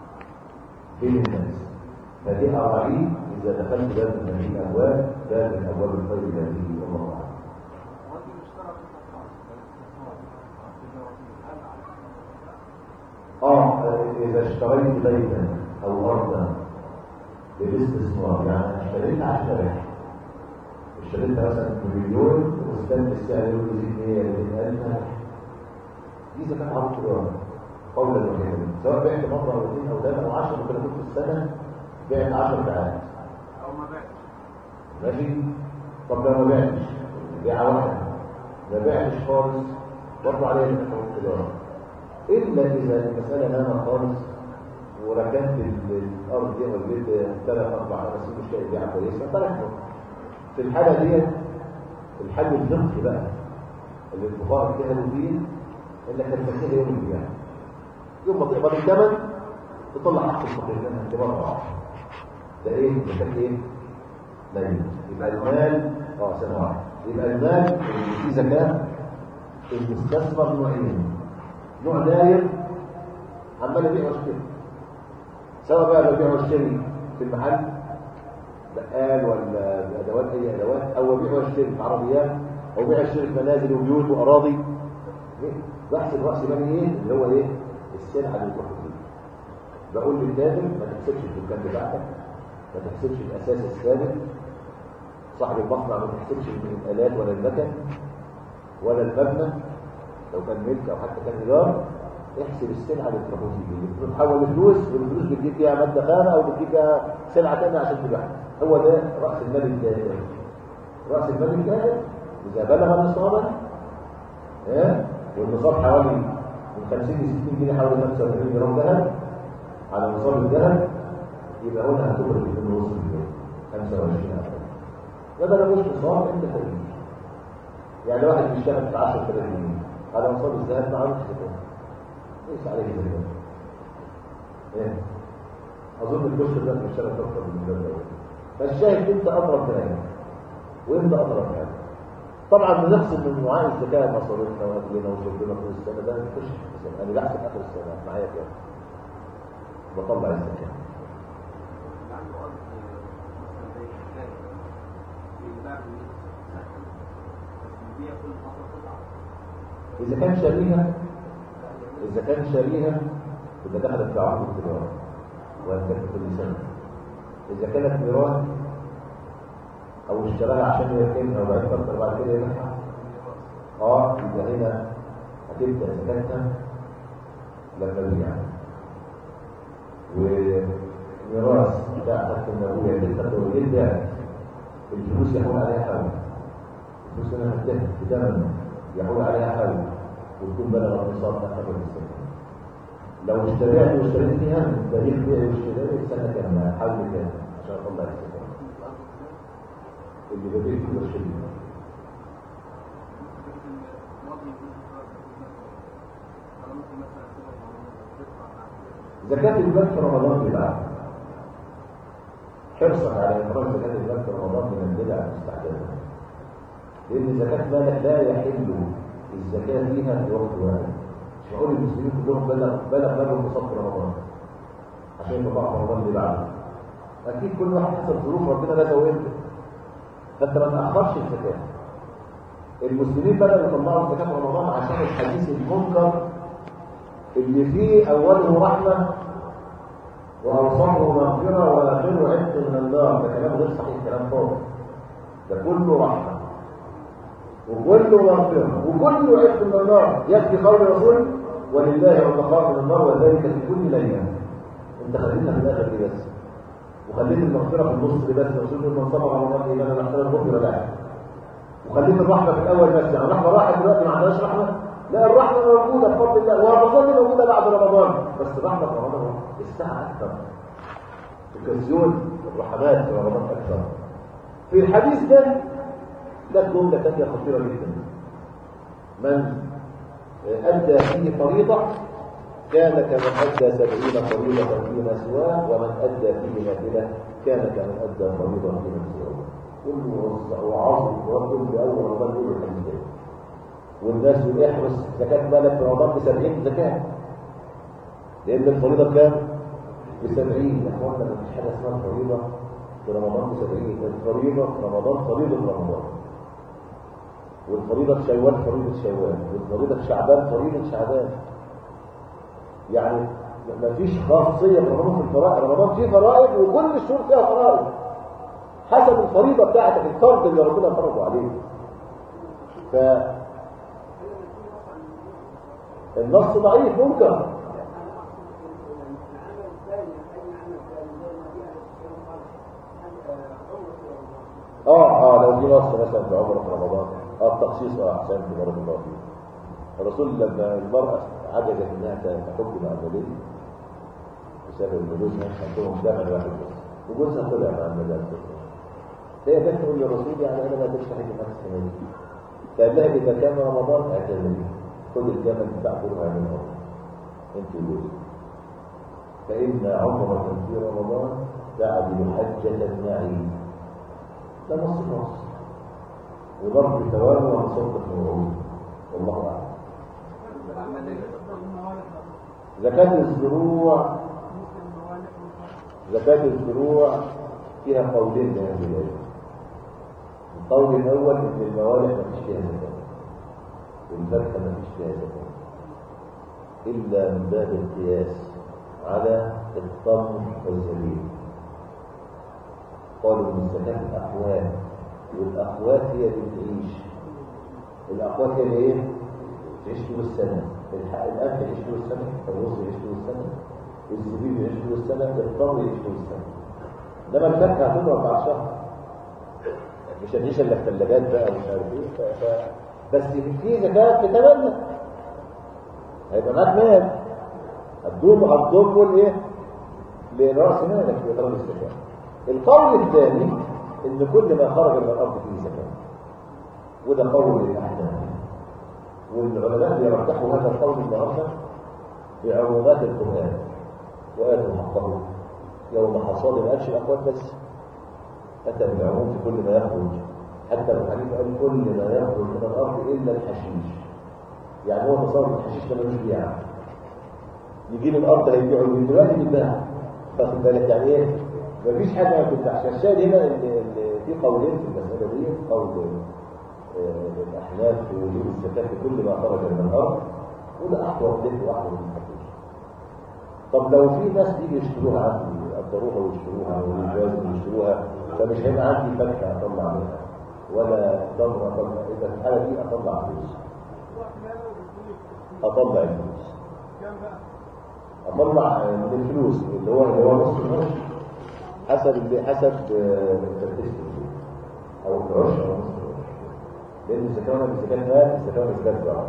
بين الناس فدي أراعيه إذا دخلت باب من هذه الأبواب باب من أبواب الخير الذي والله أعلم وانت مشترك في الخاص بالاستثمار تجارتي هل على آه إذا اشتريت بيتا أو أرضا بالاستثمار يعني اشتريتها عشان أبيعها اشتريتها مثلا بمليون واستنى السعر يقول لي 100 200000 دي زكاة عرض تجارة قولا واحدا سواء بعت مرة أو اثنين أو ثلاثة أو 10 ممكن أكون في السنة بعت 10 ساعات او ما بعتش ماشي طب لو ما بعتش بيعة واحدة ما بعتش خالص برضه عليها زكاة التجارة إلا إذا المسألة نامت خالص وركنت ال- الأرض دي والبيت ثلاث أربع خمس ست مش لاقي بيعة كويسة فركنه في الحالة ديت الحل الفقهي بقى اللي الفقهاء اجتهدوا فيه إنك تفكها يوم البيع يوم ما تقبض الثمن تطلع حق الفقير لأنها اعتبار واحد ده ايه ده ايه لا يبقى المال اه سنه واحده يبقى المال اللي فيه زكاه المستثمر نوعين نوع داير عمال يبيع ويشتري سواء بقى ببيع واشتري في المحل بقال ولا ادوات اي ادوات او ببيع واشتري في عربيات او بيع واشتري في منازل وبيوت واراضي بحسب راس مالي ايه اللي هو ايه السلعه اللي بتروح فيه بقول للتاجر ما تحسبش الدكان بتاعتك ما تحسبش الاساس الثابت صاحب المصنع ما تحسبش من الالات ولا المكن ولا المبنى لو كان ملك او حتى كان ايجار احسب السلعه اللي بتروح فيه بتحول لفلوس والفلوس بتجيب فيها ماده خام او بتجيب فيها سلعه ثانيه عشان تبيعها هو ده راس المال الدائم راس المال الدائم اذا بلغ نصابا ها والنصاب حوالي من 50 ل 60 جنيه حوالي 85 جرام ذهب على نصاب الذهب يبقى هنا هتخرج من نص الجنيه 25 ألف ده ملوش نصاب عند تقريبا يعني واحد بيشتغل في 10000 جنيه على نصاب الذهب ما عملش زكاه ليس عليه زكاه ايه اظن الكشك ده بيشتغل اكتر من ده فالشاهد انت اضرب بهذا وانت اضرب بهذا طبعا بنحسب من معايا الزكاه مصاريفنا واكلنا وشربنا طول السنه ده بيخش في الحساب انا بحسب اخر السنه معايا كام بطلع الزكاه اللي عنده ارض مثلا زي الشكاية بيتباع ب 100 بس بيبيع كل فتره قطعه إذا كان شاريها إذا كان شاريها إذا دخلت في عقد التجارة وهتكفي كل سنة إذا كانت ميراث أو اشتراها عشان يركنها وبعدين فترة بعد كده يبيعها اه يبقى هنا هتبدأ زكاتها لما يبيع وميراث بتاع حتى النبوية تدخل ويبدأ الفلوس يحول عليها حول الفلوس هنا هتدفع بثمن يحول عليها حول وتكون بلغت نصاب تقبل السنة لو اشتريت واشتريت فيها من تاريخ بيع واشتريت السنة كاملة حول كامل عشان الله يستفاد اللي ببيع فيه واشتري زكاة المال في رمضان بدعة حرصا على إخراج زكاة المال في رمضان من البدع المستحدثة لأن زكاة مالك لا يحل الزكاة فيها في وقت واحد مش معقول المسلمين كلهم بلغ بلغ مالهم بصف رمضان عشان يطلعوا في رمضان اللي بعده أكيد كل واحد حسب ظروف ربنا رزقه وانت فأنت ما تأخرش الزكاة المسلمين بدأوا يطلعوا الزكاة في رمضان عشان الحديث المنكر اللي فيه أوله رحمة وأوسطه مغفرة وآخره عتق من النار ده كلام غير صحيح كلام فاضي ده كله رحمة وكله مغفرة وكله عتق من النار يكفي قول الرسول ولله عتقاء من النار وذلك في كل ليلة انت خليتها في الآخر دي بس وخليت المغفرة في النص دي بس رسول من صبر رمضان إيمانا محسنا غفر له وخليت الرحمة في الأول بس يعني الرحمة راحت دلوقتي ما عندناش رحمة لا الرحمة موجودة بفضل الله ورمضان دي موجودة بعد رمضان بس الرحمة في رمضان الساعة أكثر الكسيون الرحمات في رمضان أكثر في الحديث ده ده جملة تانية خطيرة جدا من أدى فيه فريضة كان كمن أدى سبعين فريضة فيما سواه ومن أدى فيه نافلة كان كمن أدى فريضة فيما سواه كله وعظم وكل بأول رمضان يقول الحديث ده والناس يقول احرص زكاة مالك في رمضان ب 70 زكاة لأن الفريضة كام؟ ب 70 يا اخوانا ما فيش حاجة اسمها فريضة في رمضان ب 70 الفريضة في رمضان فريضة رمضان والفريضة في شوال فريضة شوال والفريضة في شعبان فريضة شعبان يعني ما فيش خاصية في رمضان في الفرائض رمضان فيه فرائض وكل الشهور فيها فرائض حسب الفريضة بتاعتك الفرض اللي ربنا فرضه عليك ف النص ضعيف منكر اه اه لو في نص مثلا في عمره في رمضان اه التخصيص اه احسن في بارك الله فيك الرسول لما المرأة عجزت انها تحب مع النبي بسبب ان جوزها عندهم دم واحد بس وجوزها طلع مع النبي عليه الصلاه والسلام هي بنت تقول للرسول يعني انا ما قدرتش احب نفسي السنه دي فقال لها اذا كان رمضان اعتزلي خد الجمل بتاع كلها من الارض انت وجوزك فان عمره في رمضان تعدل حجه معي ده نص نص وضرب ثواب ومصدق موعود والله اعلم زكاة الزروع زكاة الزروع فيها قولين لهذه الآية القول الأول إن الموالح ما فيش فيها زكاة والفاكهة ما فيش فيها زكاة إلا من باب القياس على التمر والزبيب قالوا من زكاة الأقوات والأقوات هي اللي بتعيش الأقوات هي اللي إيه؟ تعيش طول السنة القمح يعيش طول السنة الرز يعيش طول السنة الزبيب يعيش طول السنة التمر يعيش طول السنة انما الفاكهه هتضرب بعد شهر مش هتعيش الا في ثلاجات بقى ومش عارف ايه ف... ف... بس في زكاه تتمنى هيبقى معاك مال هتضم هتضمه لايه؟ لراس مالك في اضراب الزكاه القول الثاني ان كل ما خرج من الارض فيه زكاه وده قول للاحناف والعلماء بيرجحوا هذا القول النهارده بعمومات القران واتوا حقه يوم حصاد ما قالش الاقوات بس اتى بالعموم في كل ما يخرج حتى ابو حنيفه قال كل ما يخرج من الارض الا الحشيش يعني هو تصور الحشيش ده ملوش بيع يجي له الارض هيبيعه من دلوقتي بيتباع واخد بالك يعني ايه مفيش حاجه ما بتتباعش الشاهد هنا ان في قولين في المساله دي قول الاحناف في وجوب الزكاه في كل ما خرج من الارض وده احوط له واحوط من الحشيش طب لو في ناس تيجي يشتروها عندي يقدروها ويشتروها ويجازوا ويشتروها فمش هيبقى عندي فاكهه اطلع منها ولا تمر اطلع اذا في الحاله دي اطلع فلوس اطلع الفلوس اطلع من الفلوس اللي هو اللي هو نص العشر حسب اللي حسب ترتيب او العشر او نص العشر لان الزكاه ولا زكاه مال الزكاه ولا زكاه زراعه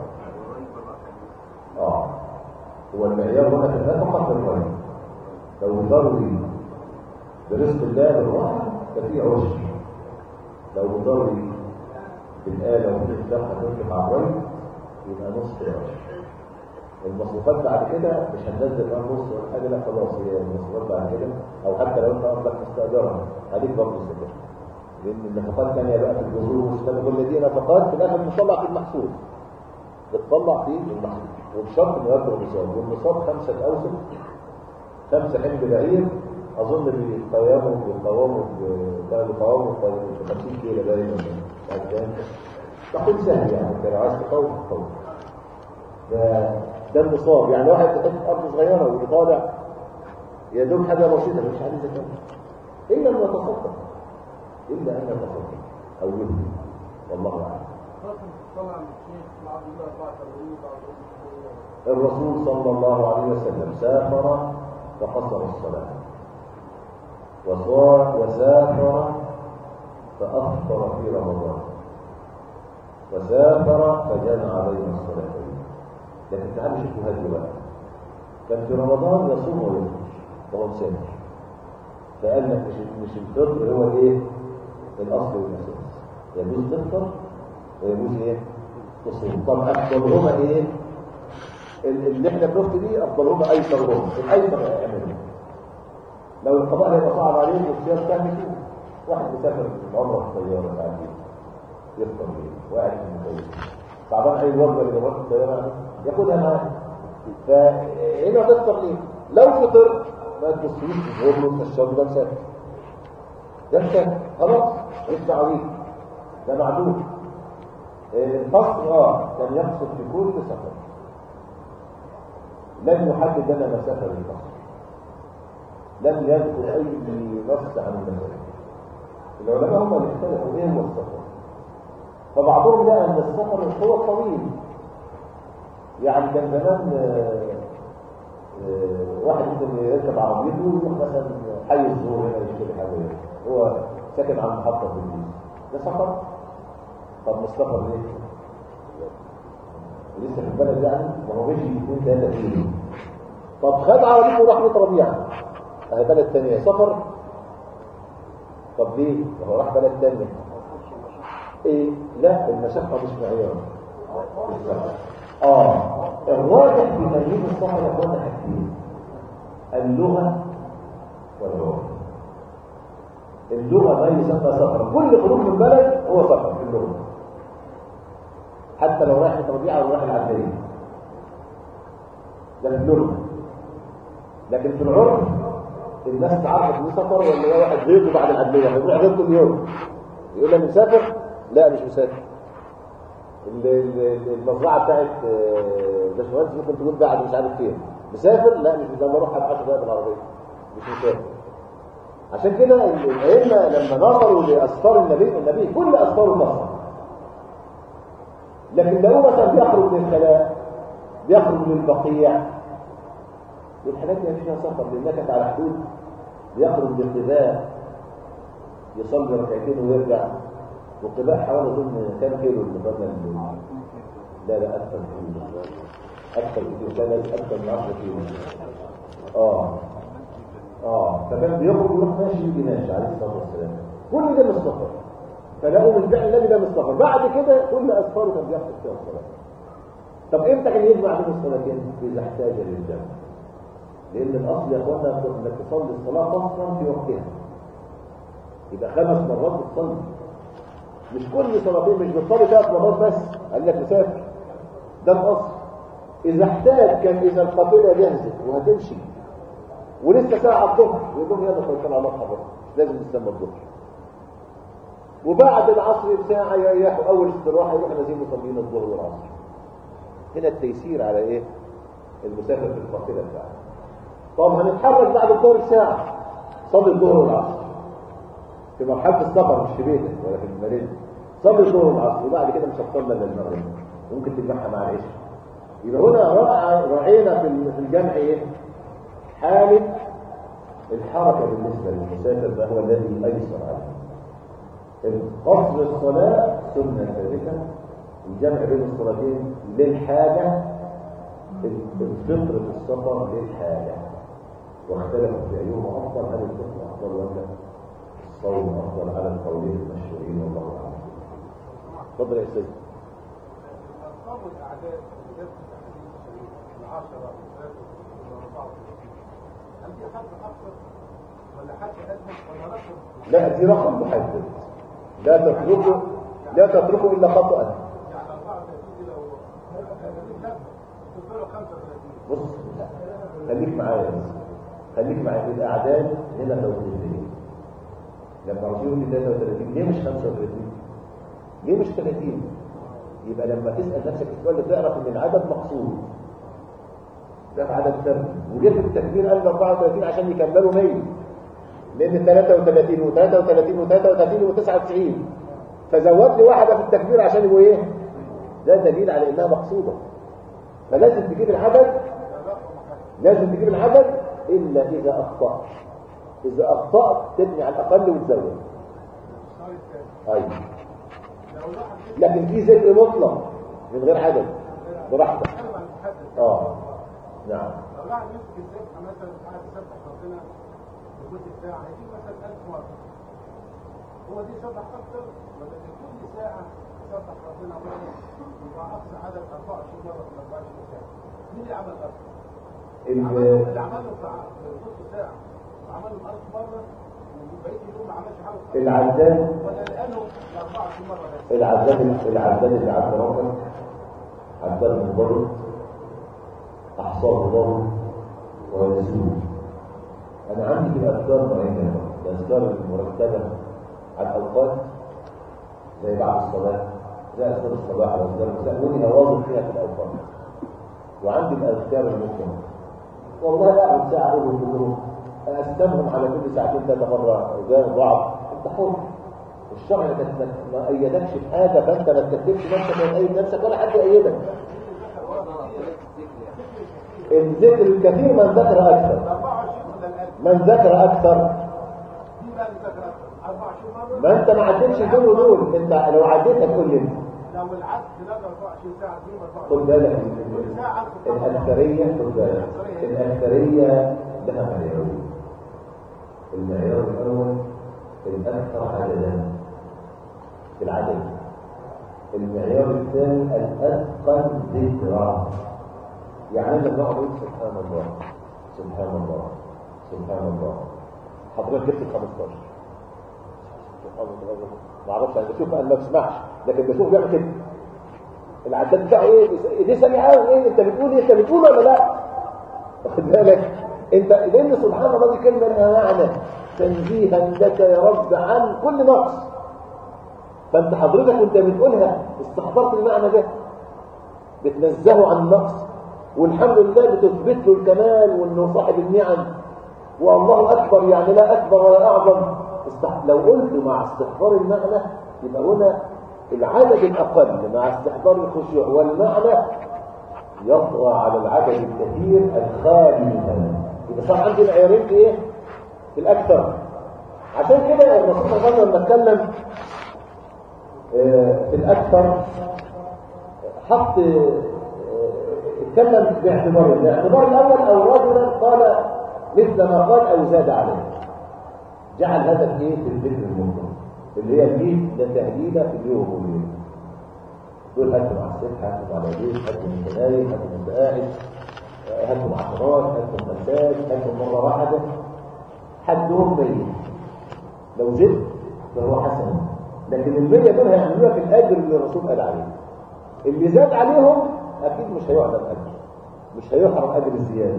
اه هو المعيار هنا في المال فقط الرأي لو ضروري برزق الله بالراحة ففي عشر لو ضروري بالآلة وبالإفلاح هتنفق على الرأي يبقى نصف العشر المصروفات بعد كده مش هننزل بقى نص ولا حاجة لا خلاص هي المصروفات بعد كده أو حتى لو أنت قصدك مستأجرها عليك برضه الزكاة لان النفقات ثانيه بقى في الجذور والسلام كل دي نفقات في الاخر بتطلع في المحصول بتطلع في المحصول وبشرط انه يبلغ النصاب والنصاب خمسه اوسط خمسه حمل بعير اظن بيقوموا بيقوموا ده بيقوموا ب 50 كيلو باين ولا بعد كده تقول سهل يعني انت لو عايز تقوم تقوم ده ده النصاب يعني واحد في حته ارض صغيره واللي طالع يا دوب حاجه بسيطه مش عايز زكاه الا ان يتصدق الا ان يتصدق او يهدي والله اعلم خاصة طلع من الشيخ لعبد الله 84 بعد الرسول صلى الله عليه وسلم سافر فقصر الصلاة وصار وسافر فأفطر في رمضان وسافر فجمع بين الصلاتين لكن تعالوا شوفوا هذه بقى كان في رمضان يصوم ويفطر وهو مسافر فقال لك مش مش الفطر هو الايه؟ الاصل والاساس يجوز تفطر ويجوز ايه؟ تصوم طب افضلهما ايه؟ اللي احنا بنفتي دي افضلهما ايسرهما الايسر يعمله لو القضاء هيبقى صعب عليه والصيام سهل فيه واحد مسافر في العمره في الطياره قاعد يفطر بيه وقاعد في المكيف تعبان اي وجبه اللي جابها في الطياره ياخدها معاه فهنا تفطر ليه؟ لو فطر ما تبصيش تقول له الشاب ده مسافر ده مسافر خلاص مش دعوه ده معدوم الفصل اه كان يقصد في كل سفر لم يحدد لنا مسافه للفصل لم يذكر اي نص عن المسافه العلماء هم اللي اختلفوا ايه هو السفر فبعضهم لقى ان السفر هو طويل يعني كان زمان آه، آه، واحد ممكن يركب عربيته ويروح مثلا حي الزور هنا يشتري حاجه هنا. هو ساكن على محطه في الجيش ده سفر طب مش سفر ليه؟ لسه في البلد يعني ما هو مشي اثنين ثلاثه كيلو طب خد عربيته وراح بيت ربيعه اهي بلد ثانيه سفر طب ليه؟ ما هو راح بلد ثانيه ايه؟ لا المشقه مش معيار مش سفر اه الراجح في تمييز السفر يا اخوانا حاجتين اللغه والعرف اللغه ما يسمى سفر كل خروج من بلد هو سفر في اللغه حتى لو رايح الربيعه او رايح العدليه ده في اللغه لكن في العرف الناس تعرف انه سفر ولا ده واحد غيره بعد العدليه هيروح غير كل يوم يقول لي مسافر لا مش مسافر ال- ال- المزرعه بتاعت آه، باشمهندس ممكن تقول بعد مش عارف فين مسافر لا مش لما اروح 10 دقايق بالعربيه مش مسافر عشان كده ال- الائمه لما نظروا لاسفار النبي النبي كل اسفاره تصل لكن لو مثلا بيخرج للخلاء بيخرج للبقيع والحاجات دي مش فيها سفر لانها كانت على حدود يخرج للقباء يصلي ركعتين ويرجع والقباء حوالي اظن كام كيلو المبنى اللي- لا لا اكثر كيلو اكثر كيلو كان اكثر من 10 كيلو اه اه فكان بيخرج يروح ماشي يجي ماشي عليه الصلاه والسلام كل ده من السفر فلقوا من فعل النبي ده من السفر بعد كده كل اسفاره كان بيحصل فيها الصلاه طب امتى كان يجمع بين الصلاتين اذا احتاج للجمع لان الاصل يا اخوانا انك تصلي الصلاه قصرا في وقتها يبقى خمس مرات بتصلي مش كل صلاتين مش بتصلي ثلاث مرات بس قال لك مسافر ده الاصل اذا احتاج كان اذا القافله جهزت وهتمشي ولسه ساعه الظهر يقول لهم يلا توكل على الله حضرتك لازم نستنى الظهر وبعد العصر بساعه يريحوا اول استراحه يروحوا نازلين مصلين الظهر والعصر هنا التيسير على ايه المسافر في القافله بتاعته طب هنتحرك بعد الظهر ساعه صلي الظهر والعصر في مرحله السفر مش في بيتك ولا في المدينه صلي الظهر والعصر وبعد كده مش هتصلي الا المغرب ممكن تجمعها مع العشاء يبقى هنا رأى راعينا في ال- في الجمع ايه حاله الحركه بالنسبه للمسافر ده هو الذي ايسر عليه قصر الصلاه سنه ثابته الجمع بين الصلاتين للحاجه الفطر في السفر للحاجه واختلفوا في ايهما افضل هل الفطر افضل ولا الصوم افضل على القولين المشهورين والله اعلم اتفضل يا سيدي أصحاب الأعداد في نفس الحديث الشريف العشرة والثلاثة هل دي حد أكثر ولا حد أدنى ولا رقم لا دي رقم محدد لا تتركه لا تتركه الا خطأ يعني 34 دي لو هيبقى 35 بص خليك معايا بس خليك معايا الاعداد هنا توقيفيه لما رجيهم ل 33 ليه مش 35 ليه مش 30 يبقى لما تسال نفسك السؤال ده تعرف ان العدد مقصود ده في عدد تم وجبت التكبير قال 34 عشان يكملوا 100 لان 33 و33 و33 و99 فزود لي واحده في التكبير عشان يبقوا ايه ده دليل على انها مقصوده فلازم تجيب العدد لازم تجيب العدد الا اذا اخطات اذا اخطات تبني على الاقل وتزود السؤال الثاني ايوه لو الواحد لكن في ذكر مطلق من غير عدد براحتك بيتكلم عن المحدث اه نعم لو الواحد يمسك السبحه مثلا قاعد يسبح ربنا لمده ساعه هيجيب مثلا 1000 مره هو دي يسبح اكتر ولا ان كل ساعه يسبح ربنا مره يبقى اقصى عدد 24 مره في 24 ساعه مين اللي عمل اكتر؟ ال- اللي عمله في ع- في نص ساعه وعمله 1000 مره وبقيه اليوم ما عملش حاجه خالص. العداد ولا لانه 24 مره بس العداد العداد اللي عند ربك عداد منضبط احصاه ضابط ويسود انا عندي في الاذكار نوعين الاذكار المرتبه على الاوقات زي بعد الصلاه زي اذكار الصباح واذكار المساء ودي اواظب فيها في الاوقات وعندي الاذكار المطلقه والله لا اقعد ساعه اقول الظروف اقسمهم على كل ساعتين ثلاثه مره جاء ضعف انت حر الشرع ما ما- ما ايدكش في حاجه فانت ما تكتبش نفسك ولا تأيد نفسك ولا حد يأيدك الذكر الكثير من ذكر اكثر 24 ولا الألف من ذكر اكثر دي بقى اللي ذكر اكتر 24 مره ما انت ما عدتش دول ودول انت لو عديت هتقول لي انت لو العدد خلال 24 ساعه دي خد 24 بالك كل ساعه ألف مرة. الاكثريه خد بالك الاكثريه لها معيارين المعيار الاول الاكثر عددا في العدد المعيار الثاني الاتقن ذكرا يعني انا بقعد اقول سبحان الله سبحان الله سبحان الله حضرتك جبت ال 15 سبحان الله ما اعرفش انا بشوف انا ما بسمعش لكن بشوف بيعمل كده العداد بتاعه ايه ايديه سريعه قوي ايه انت بتقول ايه انت بتقول ولا لا واخد بالك انت لان سبحان الله دي كلمه لها معنى تنزيها لك يا رب عن كل نقص فانت حضرتك وانت بتقولها استحضرت المعنى ده بتنزهه عن النقص والحمد لله بتثبت له الكمال وانه صاحب النعم والله اكبر يعني لا اكبر ولا اعظم استح... لو قلت مع استحضار المعنى يبقى هنا العدد الاقل مع استحضار الخشوع والمعنى يطغى على العدد الكثير الخالي منه يبقى صار عندي العيارين في ايه في الاكثر عشان كده الرسول صلى الله عليه وسلم لما اتكلم آه، في الاكثر حط آه، اتكلم باعتبارين الاعتبار الاول او رجلا قال مثل ما قال او زاد عليه جعل هذا في ايه في الذكر المطلق اللي هي الجيل ده تهليله في اليوم والليل دول هاتوا مع السبحه هاتوا مع البيت هاتوا من الجنايل هاتوا من الدقائق هاتوا عشرات هاتوا مساج هاتوا مره واحده حدهم 100 لو زدت فهو حسن لكن المية دول هيعملوها في الاجر اللي الرسول قال عليه اللي زاد عليهم اكيد مش هيعلم اجر مش هيحرم اجر الزياده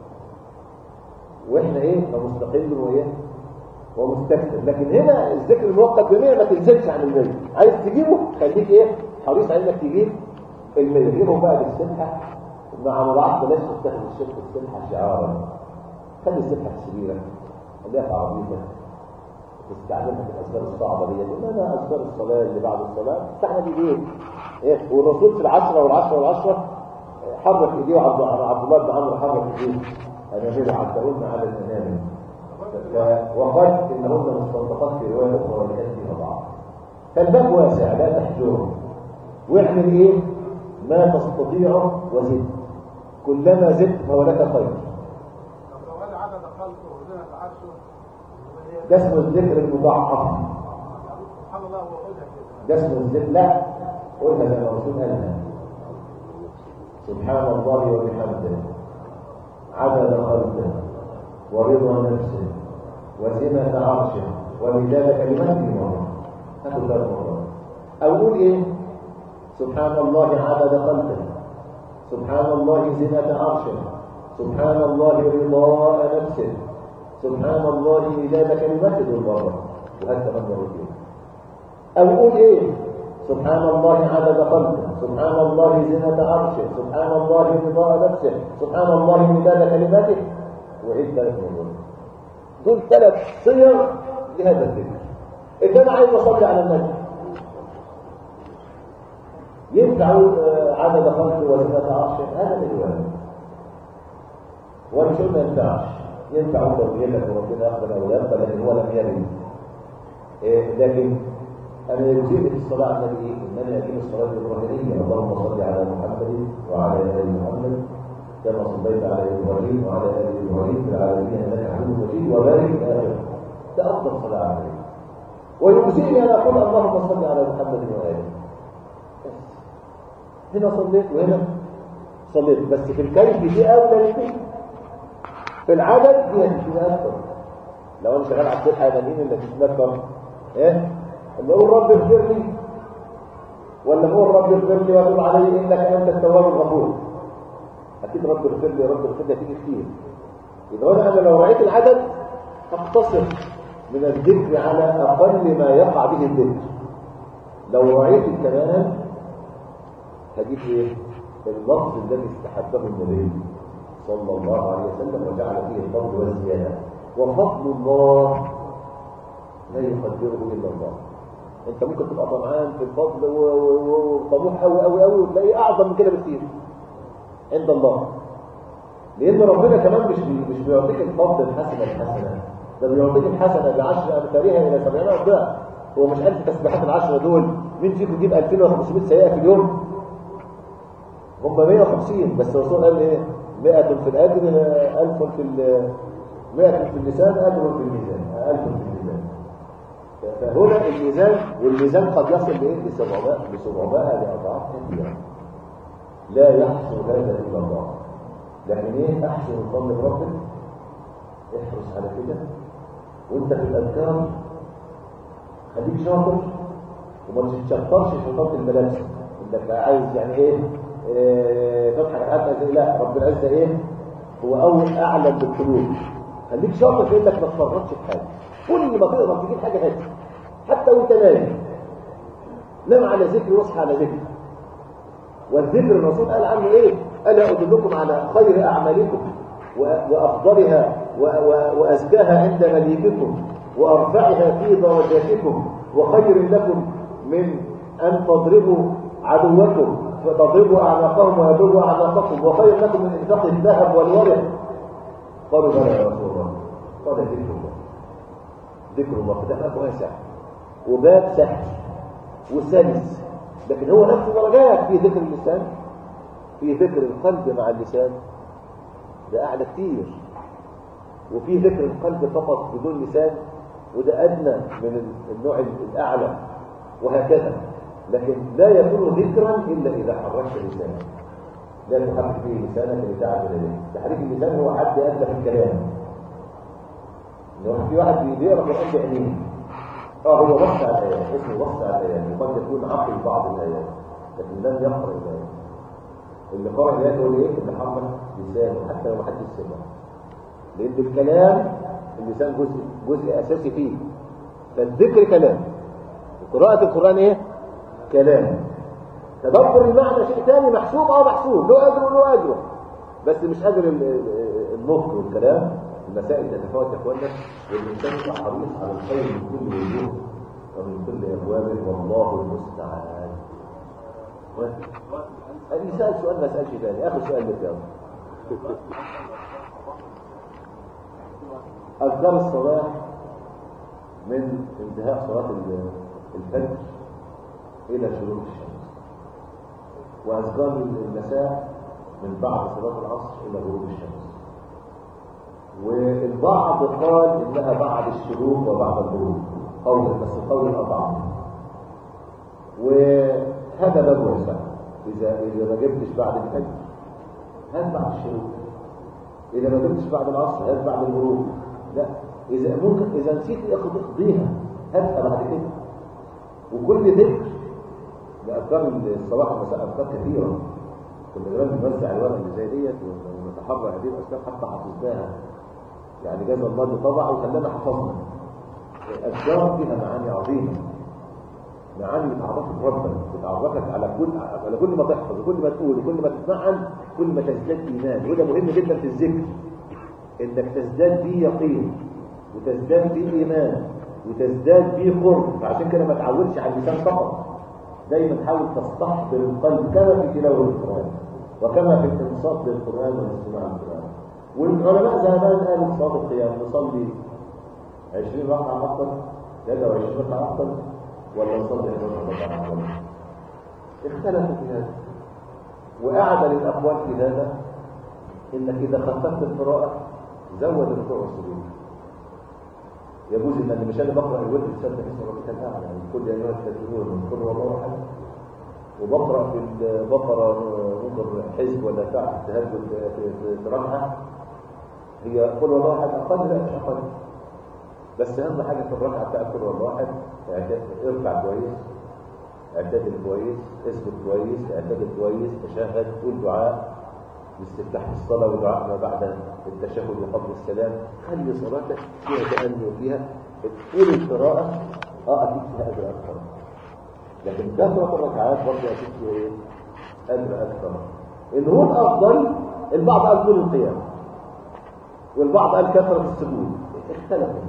واحنا ايه فمستقل وايه ومستكثر لكن هنا الذكر المؤقت ب 100 ما تنزلش عن المية عايز تجيبه خليك ايه حريص على انك تجيب المية جيبه بقى بالسبحه مع مضاعف بلاش تستخدم الشرك السبحه شعارا خلي السبحه في سريرك خليها في عربيتك تستعملها في الأذكار الصعبة دي إنما أذكار الصلاة اللي بعد الصلاة تستعمل إيديه إيه والرسول في العشرة والعشرة والعشرة حرك إيديه وعبد عبد الله بن عمرو حرك إيديه أنا غير عدهن على الأنام ف- وقال إنهن مستنطقات في رواية أخرى ولأنتي بعض فالباب واسع لا تحجره واعمل إيه ما تستطيعه وزد كلما زدت فهو لك خير طب لو قال عدد خلقه وربنا بعشره ده اسمه الذكر المضاعف سبحان الله هو قولها كده ده اسمه الذكر لا قلنا زي ما الرسول قالها سبحان الله وبحمده عدد خلقه ورضا نفسه وزنة عرشه ومداد كلماته مرة هاخد ثلاث مرات او اقول ايه سبحان الله عدد خلقه سبحان الله زنة عرشه سبحان الله رضاء نفسه سبحان الله إجابة كلمته بالمرة وهذا كمان مرتين أو قول إيه سبحان الله عدد خلقه سبحان الله زنة عرشه سبحان الله رضاء نفسه سبحان الله مداد كلماته وعيد ثلاث مرات دول ثلاث صيغ لهذا الذكر إذا أنا عايز أصلي على النبي ينفع آه، عدد خلقه وزنة عرشه هذا الإجوال ومش ما ينفعش ينفع توجيهك وربنا يقبل او يقبل لكن هو لم يرد إيه لكن انا يزيد في الصلاه على النبي انني اقيم الصلاه الابراهيميه اللهم صل على محمد وعلى ال محمد كما صليت على ابراهيم وعلى ال ابراهيم في العالمين انك حميد مجيد وبارك اخر ده افضل صلاه على النبي ويجزيني ان اقول اللهم صل على محمد واله بس هنا صليت وهنا صليت بس في الكيف دي اولى للبيت في العدد دي هتبقى اكتر لو انا شغال على الصبح مين اللي تتذكر ايه اللي اقول رب اغفر لي ولا اقول رب اغفر لي واتوب علي انك انت التواب الغفور اكيد رب اغفر لي رب اغفر لي هتيجي كتير يبقى انا لو رايت العدد هقتصر من الذكر على اقل ما يقع به الذكر لو رايت الكلام هجيب ايه اللفظ الذي استحبه النبي صلى الله عليه وسلم وجعل فيه الفضل والزيادة وفضل الله لا يقدره إلا الله انت ممكن تبقى طمعان في الفضل وطموح قوي قوي قوي وتلاقيه اعظم من كده بكتير عند الله لان ربنا كمان مش بي مش بيعطيك الفضل الحسنه الحسنه ده بيعطيك الحسنه بعشر امثالها الى 70 ضعف هو مش 1000 تسبيحات العشره دول مين فيكم يجيب 2500 سيئه في اليوم هم 150 بس الرسول قال ايه 100 في الأجر 1000 في ال 100 في اللسان أجر في الميزان 1000 في الميزان فهنا الميزان والميزان قد يصل لإيه ل 700 ل 700 لأضعاف كثيرة لا يحصل هذا إلا الله لكن إيه أحسن الظن بربك احرص على كده وأنت في الأذكار خليك شاطر وما تتشطرش شطارة الملابس انك عايز يعني ايه تضحك حتى زي لا رب العزة ايه هو اول اعلم بالقلوب خليك شاطر في انك ما تفرطش في حاجه كل ما تقدر تجيب حاجه حلوه حتى وانت نايم نام على ذكر واصحى على ذكر والذكر الرسول قال عنه ايه الا ادلكم على خير اعمالكم وافضلها وازكاها عند مليككم وارفعها في درجاتكم وخير لكم من ان تضربوا عدوكم فتضربوا اعناقهم ويضربوا اعناقكم وخير لكم من انفاق الذهب والورق قالوا بلى يا رسول الله قال ذكر الله ذكر الله فده باب واسع وباب سهل وسلس لكن هو نفسه درجات في ذكر اللسان في ذكر القلب مع اللسان ده اعلى كتير وفي ذكر القلب فقط بدون لسان وده ادنى من النوع الاعلى وهكذا لكن لا يكون ذكرا الا اذا حركت لسانك لا تحرك فيه لسانك لتعب اليه تحريك اللسان هو حد ادنى في الكلام لو في واحد بيقرا القران بعينيه اه هو بص على الايات اسمه بص على الايات وقد يكون عقل بعض الايات لكن لم يقرا الايات اللي قرأ الايات هو ايه اللي حرك لسانه حتى لو ما حدش سمع لان الكلام اللسان جزء جزء اساسي فيه فالذكر كلام قراءة القرآن ايه كلام تدبر المعنى شيء ثاني محسوب اه محسوب له اجر وله اجر بس مش اجر النطق والكلام المسائل تتفاوت يا اخوانا والانسان يبقى حريص على الخير من كل وجوه ومن كل ابوابه والله المستعان اللي سأل سؤال ما سألش ثاني اخر سؤال لك يا أذكار الصلاة من انتهاء صلاة الفجر إلى شروق الشمس وأذكار المساء من بعد صلاة العصر إلى غروب الشمس والبعض قال إنها بعد الشروق وبعد الغروب قول بس قول الأضعف وهذا باب واسع إذا إذا ما جبتش بعد الفجر هات بعد الشروق إذا ما جبتش بعد العصر هات بعد الغروب لا إذا ممكن إذا نسيت اقضيها هاتها بعد كده وكل ذكر لأذكار الصباح والمساء أذكار كثيرة كنا زمان بنوزع الورق اللي زي ديت ونتحرى هذه الأذكار حتى حفظناها يعني جاز الله اللي طبع وخلانا حفظنا الأذكار فيها معاني عظيمة معاني بتعرفك ربك بتعرفك على كل على كل ما تحفظ وكل ما تقول وكل ما تتمعن كل ما تزداد إيمان وده مهم جدا في الذكر إنك تزداد فيه يقين وتزداد فيه إيمان وتزداد فيه قرب فعشان كده ما تعودش على اللسان فقط دايما حاول تستحضر القلب كما في تلاوة القرآن وكما في الانصات للقرآن والاستماع للقرآن والعلماء زمان قالوا صلاة القيام نصلي 20 ركعة أفضل 23 ركعة أفضل ولا نصلي 11 ركعة أفضل اختلفوا في هذا وقعد للأقوال في هذا إنك إذا خففت القراءة زود الركوع والسجود يجوز ان اللي مش انا بقرا الوتر تسبح اسم ربك الاعلى يعني كل ايها الكافرون من كل والله احد وبقرا في البقره نظر حزب ولا بتاع تهجد في في ركعه هي قل والله احد اقل لا مش اقل بس اهم حاجه في الركعه بتاعت قل والله احد اركع كويس اعتدل كويس اثبت كويس اعتدل كويس تشهد قول دعاء باستفتاح الصلاة ودعاء ما بعد التشهد وقبل السلام خلي صلاتك فيها تأني وفيها طول القراءة اه أكيد فيها أجر أكثر لكن كثرة الركعات برضه أكيد فيها إيه؟ أجر أكثر اللي هو الأفضل البعض قال طول القيام والبعض قال كثرة السجود اختلفوا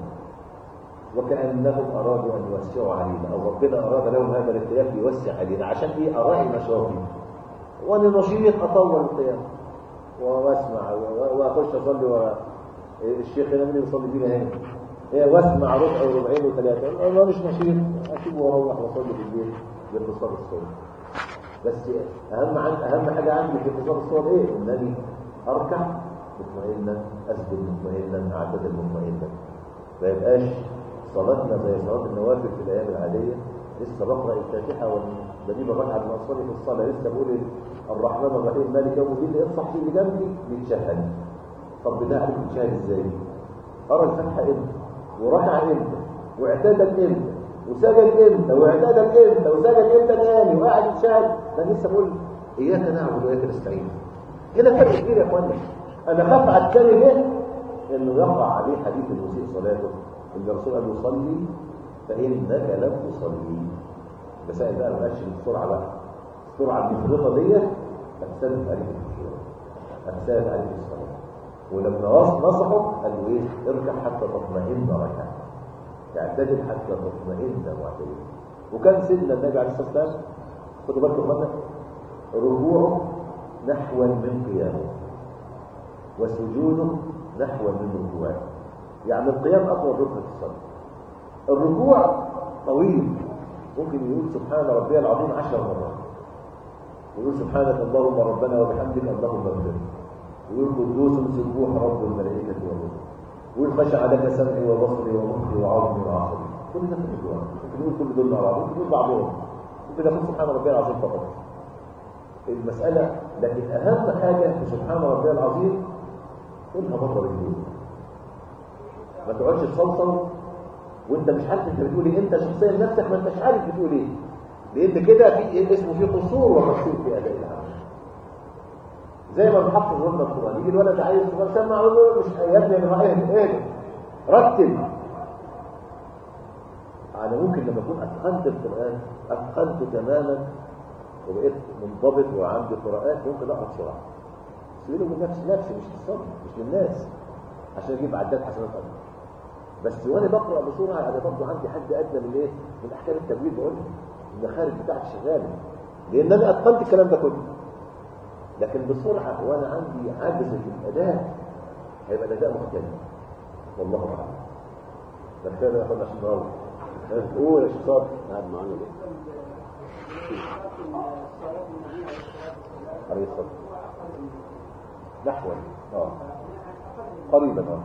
وكأنهم أرادوا أن يوسعوا علينا أو ربنا أراد لهم هذا الاختلاف يوسع علينا عشان إيه أراعي نشاطي وأنا نشيط أطول القيام واسمع واخش اصلي ورا الشيخ هنا مين يصلي فينا هنا إيه واسمع ربع وربعين وثلاثه انا مش نشيط اسيبه واروح واصلي في البيت باختصار الصوت بس اهم عن اهم حاجه عندي في اختصار الصوت ايه انني اركع مطمئنا اسجد مطمئنا اعتدل مطمئنا ما يبقاش صلاتنا زي صلاه النوافل في الايام العاديه لسه بقرا الفاتحه وبجيب الركعه من اصلي في الصلاه لسه بقول الرحمن الرحيم مالك يوم الدين اصحى في اللي جنبي يتشهد طب بالله عليك يتشهد ازاي ارى الفتحه امتى وركع امتى واعتدل امتى وسجد امتى واعتدل امتى وسجد امتى تاني وقاعد يتشهد ده لسه بقول اياك نعبد واياك نستعين هنا فرق كبير يا اخوانا انا خاف على الثاني ليه انه يقع عليه حديث المسيء صلاته ان الرسول قال له صلي فانك لم تصلي مسائل بقى ما بقاش بسرعه بقى السرعه المفرطه ديت افسدت عليك الخشوع افسدت عليك الصلاه ولما نصحوا قالوا ايه اركع حتى تطمئن ركعه تعتدل حتى تطمئن معتدل وكان سيدنا النبي عليه الصلاه والسلام خدوا بالكم منا ركوعه نحوا من قيامه وسجوده نحوا من ركوعه يعني القيام اطول ركن في الصلاه الركوع طويل ممكن يقول سبحان ربي العظيم عشر مرات يقول سبحانك اللهم ربنا وبحمدك اللهم اغفر ويقول قدوس سبوح رب الملائكه والروح ويقول خشع لك سمعي وبصري ومخي وعظمي وعصبي كل ده في الركوع ممكن يقول كل دول مع بعض ممكن يقول بعضهم ممكن يقول سبحان ربي العظيم فقط المسألة لكن أهم حاجة في سبحان ربي العظيم قولها مرة باليوم ما تقعدش تصلصل وانت مش عارف انت بتقول ايه انت شخصيا نفسك ما انتش عارف بتقول ايه لان كده في اسمه في قصور ومقصور في اداء العمل زي ما بنحفظ ولد القران يجي الولد عايز القران سمع يقول له مش يا ابني انا ايه ايه رتب انا ممكن لما اكون اتقنت القران اتقنته تماما وبقيت منضبط وعندي قراءات ممكن اقرا بسرعه بس بيني وبين نفسي نفسي مش للصبر مش للناس عشان اجيب عداد حسنات اكتر بس وانا بقرا بسرعه انا برضه عندي حد ادنى من ايه من احكام التجويد بقول المخارج بتاعتي شغاله لان انا اتقنت الكلام ده كله لكن بسرعه وانا عندي عجز في الاداء هيبقى الاداء مختلف والله اعلم ده كده يا اخوانا عشان نروح قول يا شيخ صابر قاعد معانا ليه عليه الصلاه نحو اه قريبا اه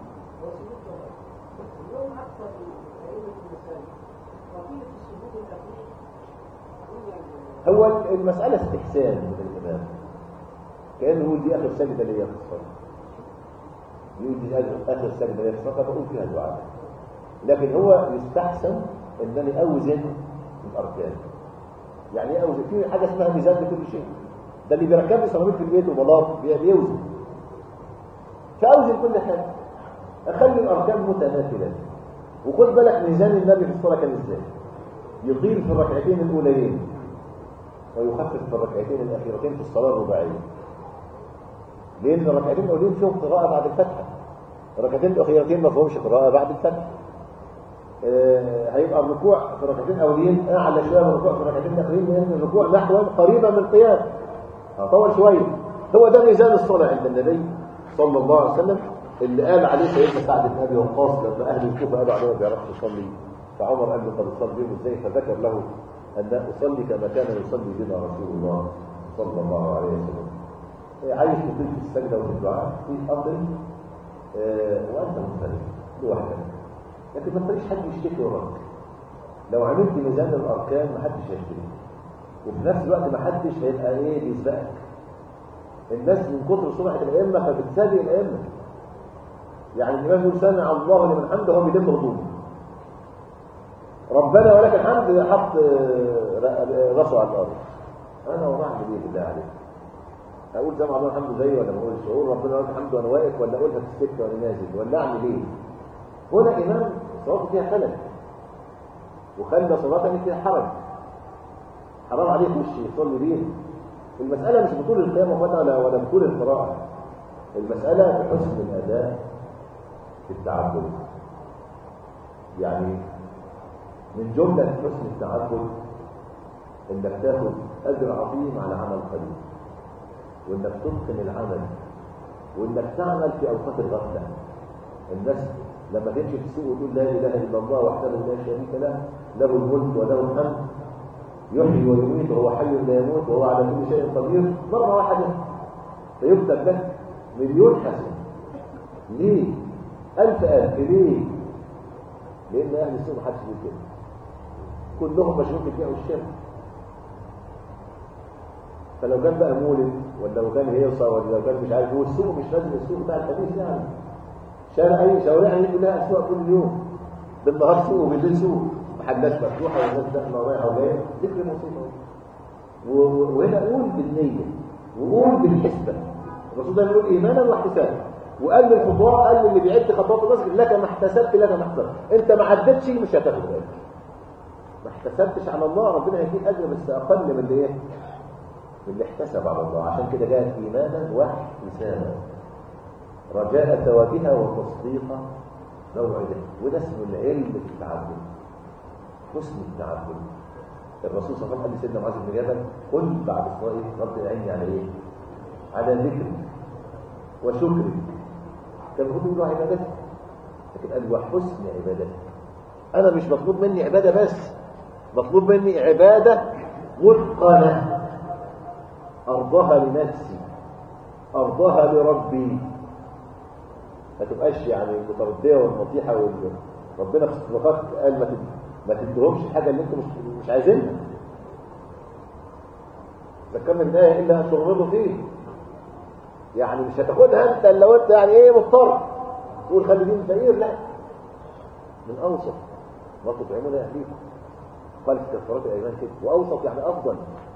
هو المسألة استحسان من الإمام كأنه يقول دي آخر سجدة ليا في الصلاة يقول دي آخر سجدة ليا في الصلاة فبقول فيها دعاء لكن هو يستحسن أنني أوزن الاركان يعني ايه اوزن في حاجه اسمها ميزان لكل شيء ده اللي بيركب لي سيراميك في البيت وبلاط بي- بيوزن فاوزن كل حاجه اخلي الاركان متماثله وخد بالك ميزان النبي في الصلاه كان ازاي يطيل في الركعتين الاوليين ويخفف في الركعتين الاخيرتين في الصلاه الرباعيه لان الركعتين الاولين فيهم قراءه بعد الفتحه الركعتين الاخيرتين ما فيهمش قراءه بعد الفتحه آه، هيبقى الركوع في الركعتين الاولين اعلى شويه من الركوع في الركعتين الاخيرين لان الركوع نحوا قريبا من القيام هطول شويه هو ده ميزان الصلاه عند النبي صلى الله عليه وسلم اللي قال عليه سيدنا سعد بن ابي وقاص لما اهل الكوفه قالوا عليه ما بيعرفش يصلي فعمر قال له طب تصلي بيهم ازاي فذكر له ان اصلي كما كان يصلي بنا رسول الله صلى الله عليه وسلم إيه، عايز تطيل في السجده وفي الدعاء في اطل آه، وانت منفرد لوحدك لكن ما تخليش حد يشتكي وراك لو عملت ميزان الاركان ما حدش هيشتكي وفي نفس الوقت ما حدش هيبقى ايه بيسبقك الناس من كتر سرعه الائمه فبتسابق الائمه يعني الامام يقول سمع الله لمن حمده وهو بيدم رضومه ربنا ولك الحمد حط آه، راسه على الارض انا وراه اعمل ايه بالله عليك اقول سمع الله الحمد زي ولا ما اقولش اقول ربنا ولك الحمد وانا واقف ولا اقولها في السكه وانا نازل ولا اعمل ايه هنا امام صلاته فيها خلل وخلى صلاته فيها حرج حرام عليك مش يصلي بيه المسألة مش بطول القيام ولا ولا بطول القراءة المسألة بحسن الأداء في التعبد يعني من جملة حسن التعبد انك تاخد اجر عظيم على عمل قليل وانك تتقن العمل وانك تعمل في اوقات الغفله الناس لما تمشي في السوق وتقول لا اله الا الله وحده لا شريك له له الملك وله الحمد يحيي ويميت وهو حي لا يموت وهو على كل شيء قدير مره واحده فيكتب لك مليون حسنه ليه؟ ألف ألف ليه؟ لأن أهل السوق ما حدش بيقول كده كلهم مشغول بالبيع والشراء فلو كان بقى مولد ولا لو كان هيصه ولا لو كان مش عارف هو السوق مش لازم السوق بتاع الحديث يعني شارع اي شوارع دي كلها اسواق كل يوم بالنهار سوق وبالليل سوق محلات مفتوحه والناس داخله ورايحه وجايه ذكر موسيقى و- و- وهنا قول بالنيه وقول بالحسبه الرسول ده بيقول ايمانا واحتسابا وقال للخطوات قال للي بيعد خطوات المسجد لك ما احتسبت لك ما احتسبت انت ما عدتش مش هتاخد اجر ما احتسبتش على الله ربنا هيديك اجر بس اقل من اللي ايه من اللي احتسب على الله عشان كده جاءت ايمانا واحتسابا رجاء ثوابها وتصديق موعده وده اسمه العلم في التعبد حسن التعبد الرسول صلى الله عليه وسلم قال لسيدنا معاذ بن جبل قل بعد الصلاه رب عيني على ايه؟ على ذكرك وشكرك كان المفروض يقولوا عبادتك لكن قال وحسن عبادتك انا مش مطلوب مني عباده بس مطلوب مني عباده متقنه ارضها لنفسي ارضها لربي ما تبقاش يعني مترديه والنصيحه وال... ربنا في الصفات قال ما تد... ما تديهمش الحاجه اللي انتم مش مش عايزينها ذكرنا بالآية إلا أن تغمضوا فيه يعني مش هتاخدها أنت إلا وأنت يعني إيه مضطر تقول خلي دين فقير لا من أوسط ما تطعمون أهليكم قال في كفارات الأيمان كده وأوسط يعني أفضل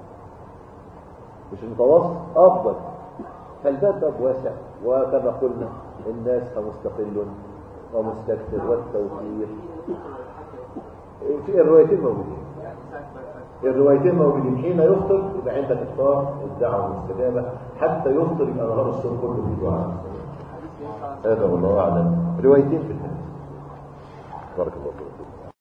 مش المتوسط أفضل فالباب باب واسع وكما قلنا الناس فمستقل ومستكثر والتوفير في الروايتين موجودين الروايتين موجودين حين يفطر يبقى عندك افطار والدعوه والمستجابه حتى يفطر يبقى نهار الصوم كله في دعاء هذا والله اعلم روايتين في الحديث بارك الله فيك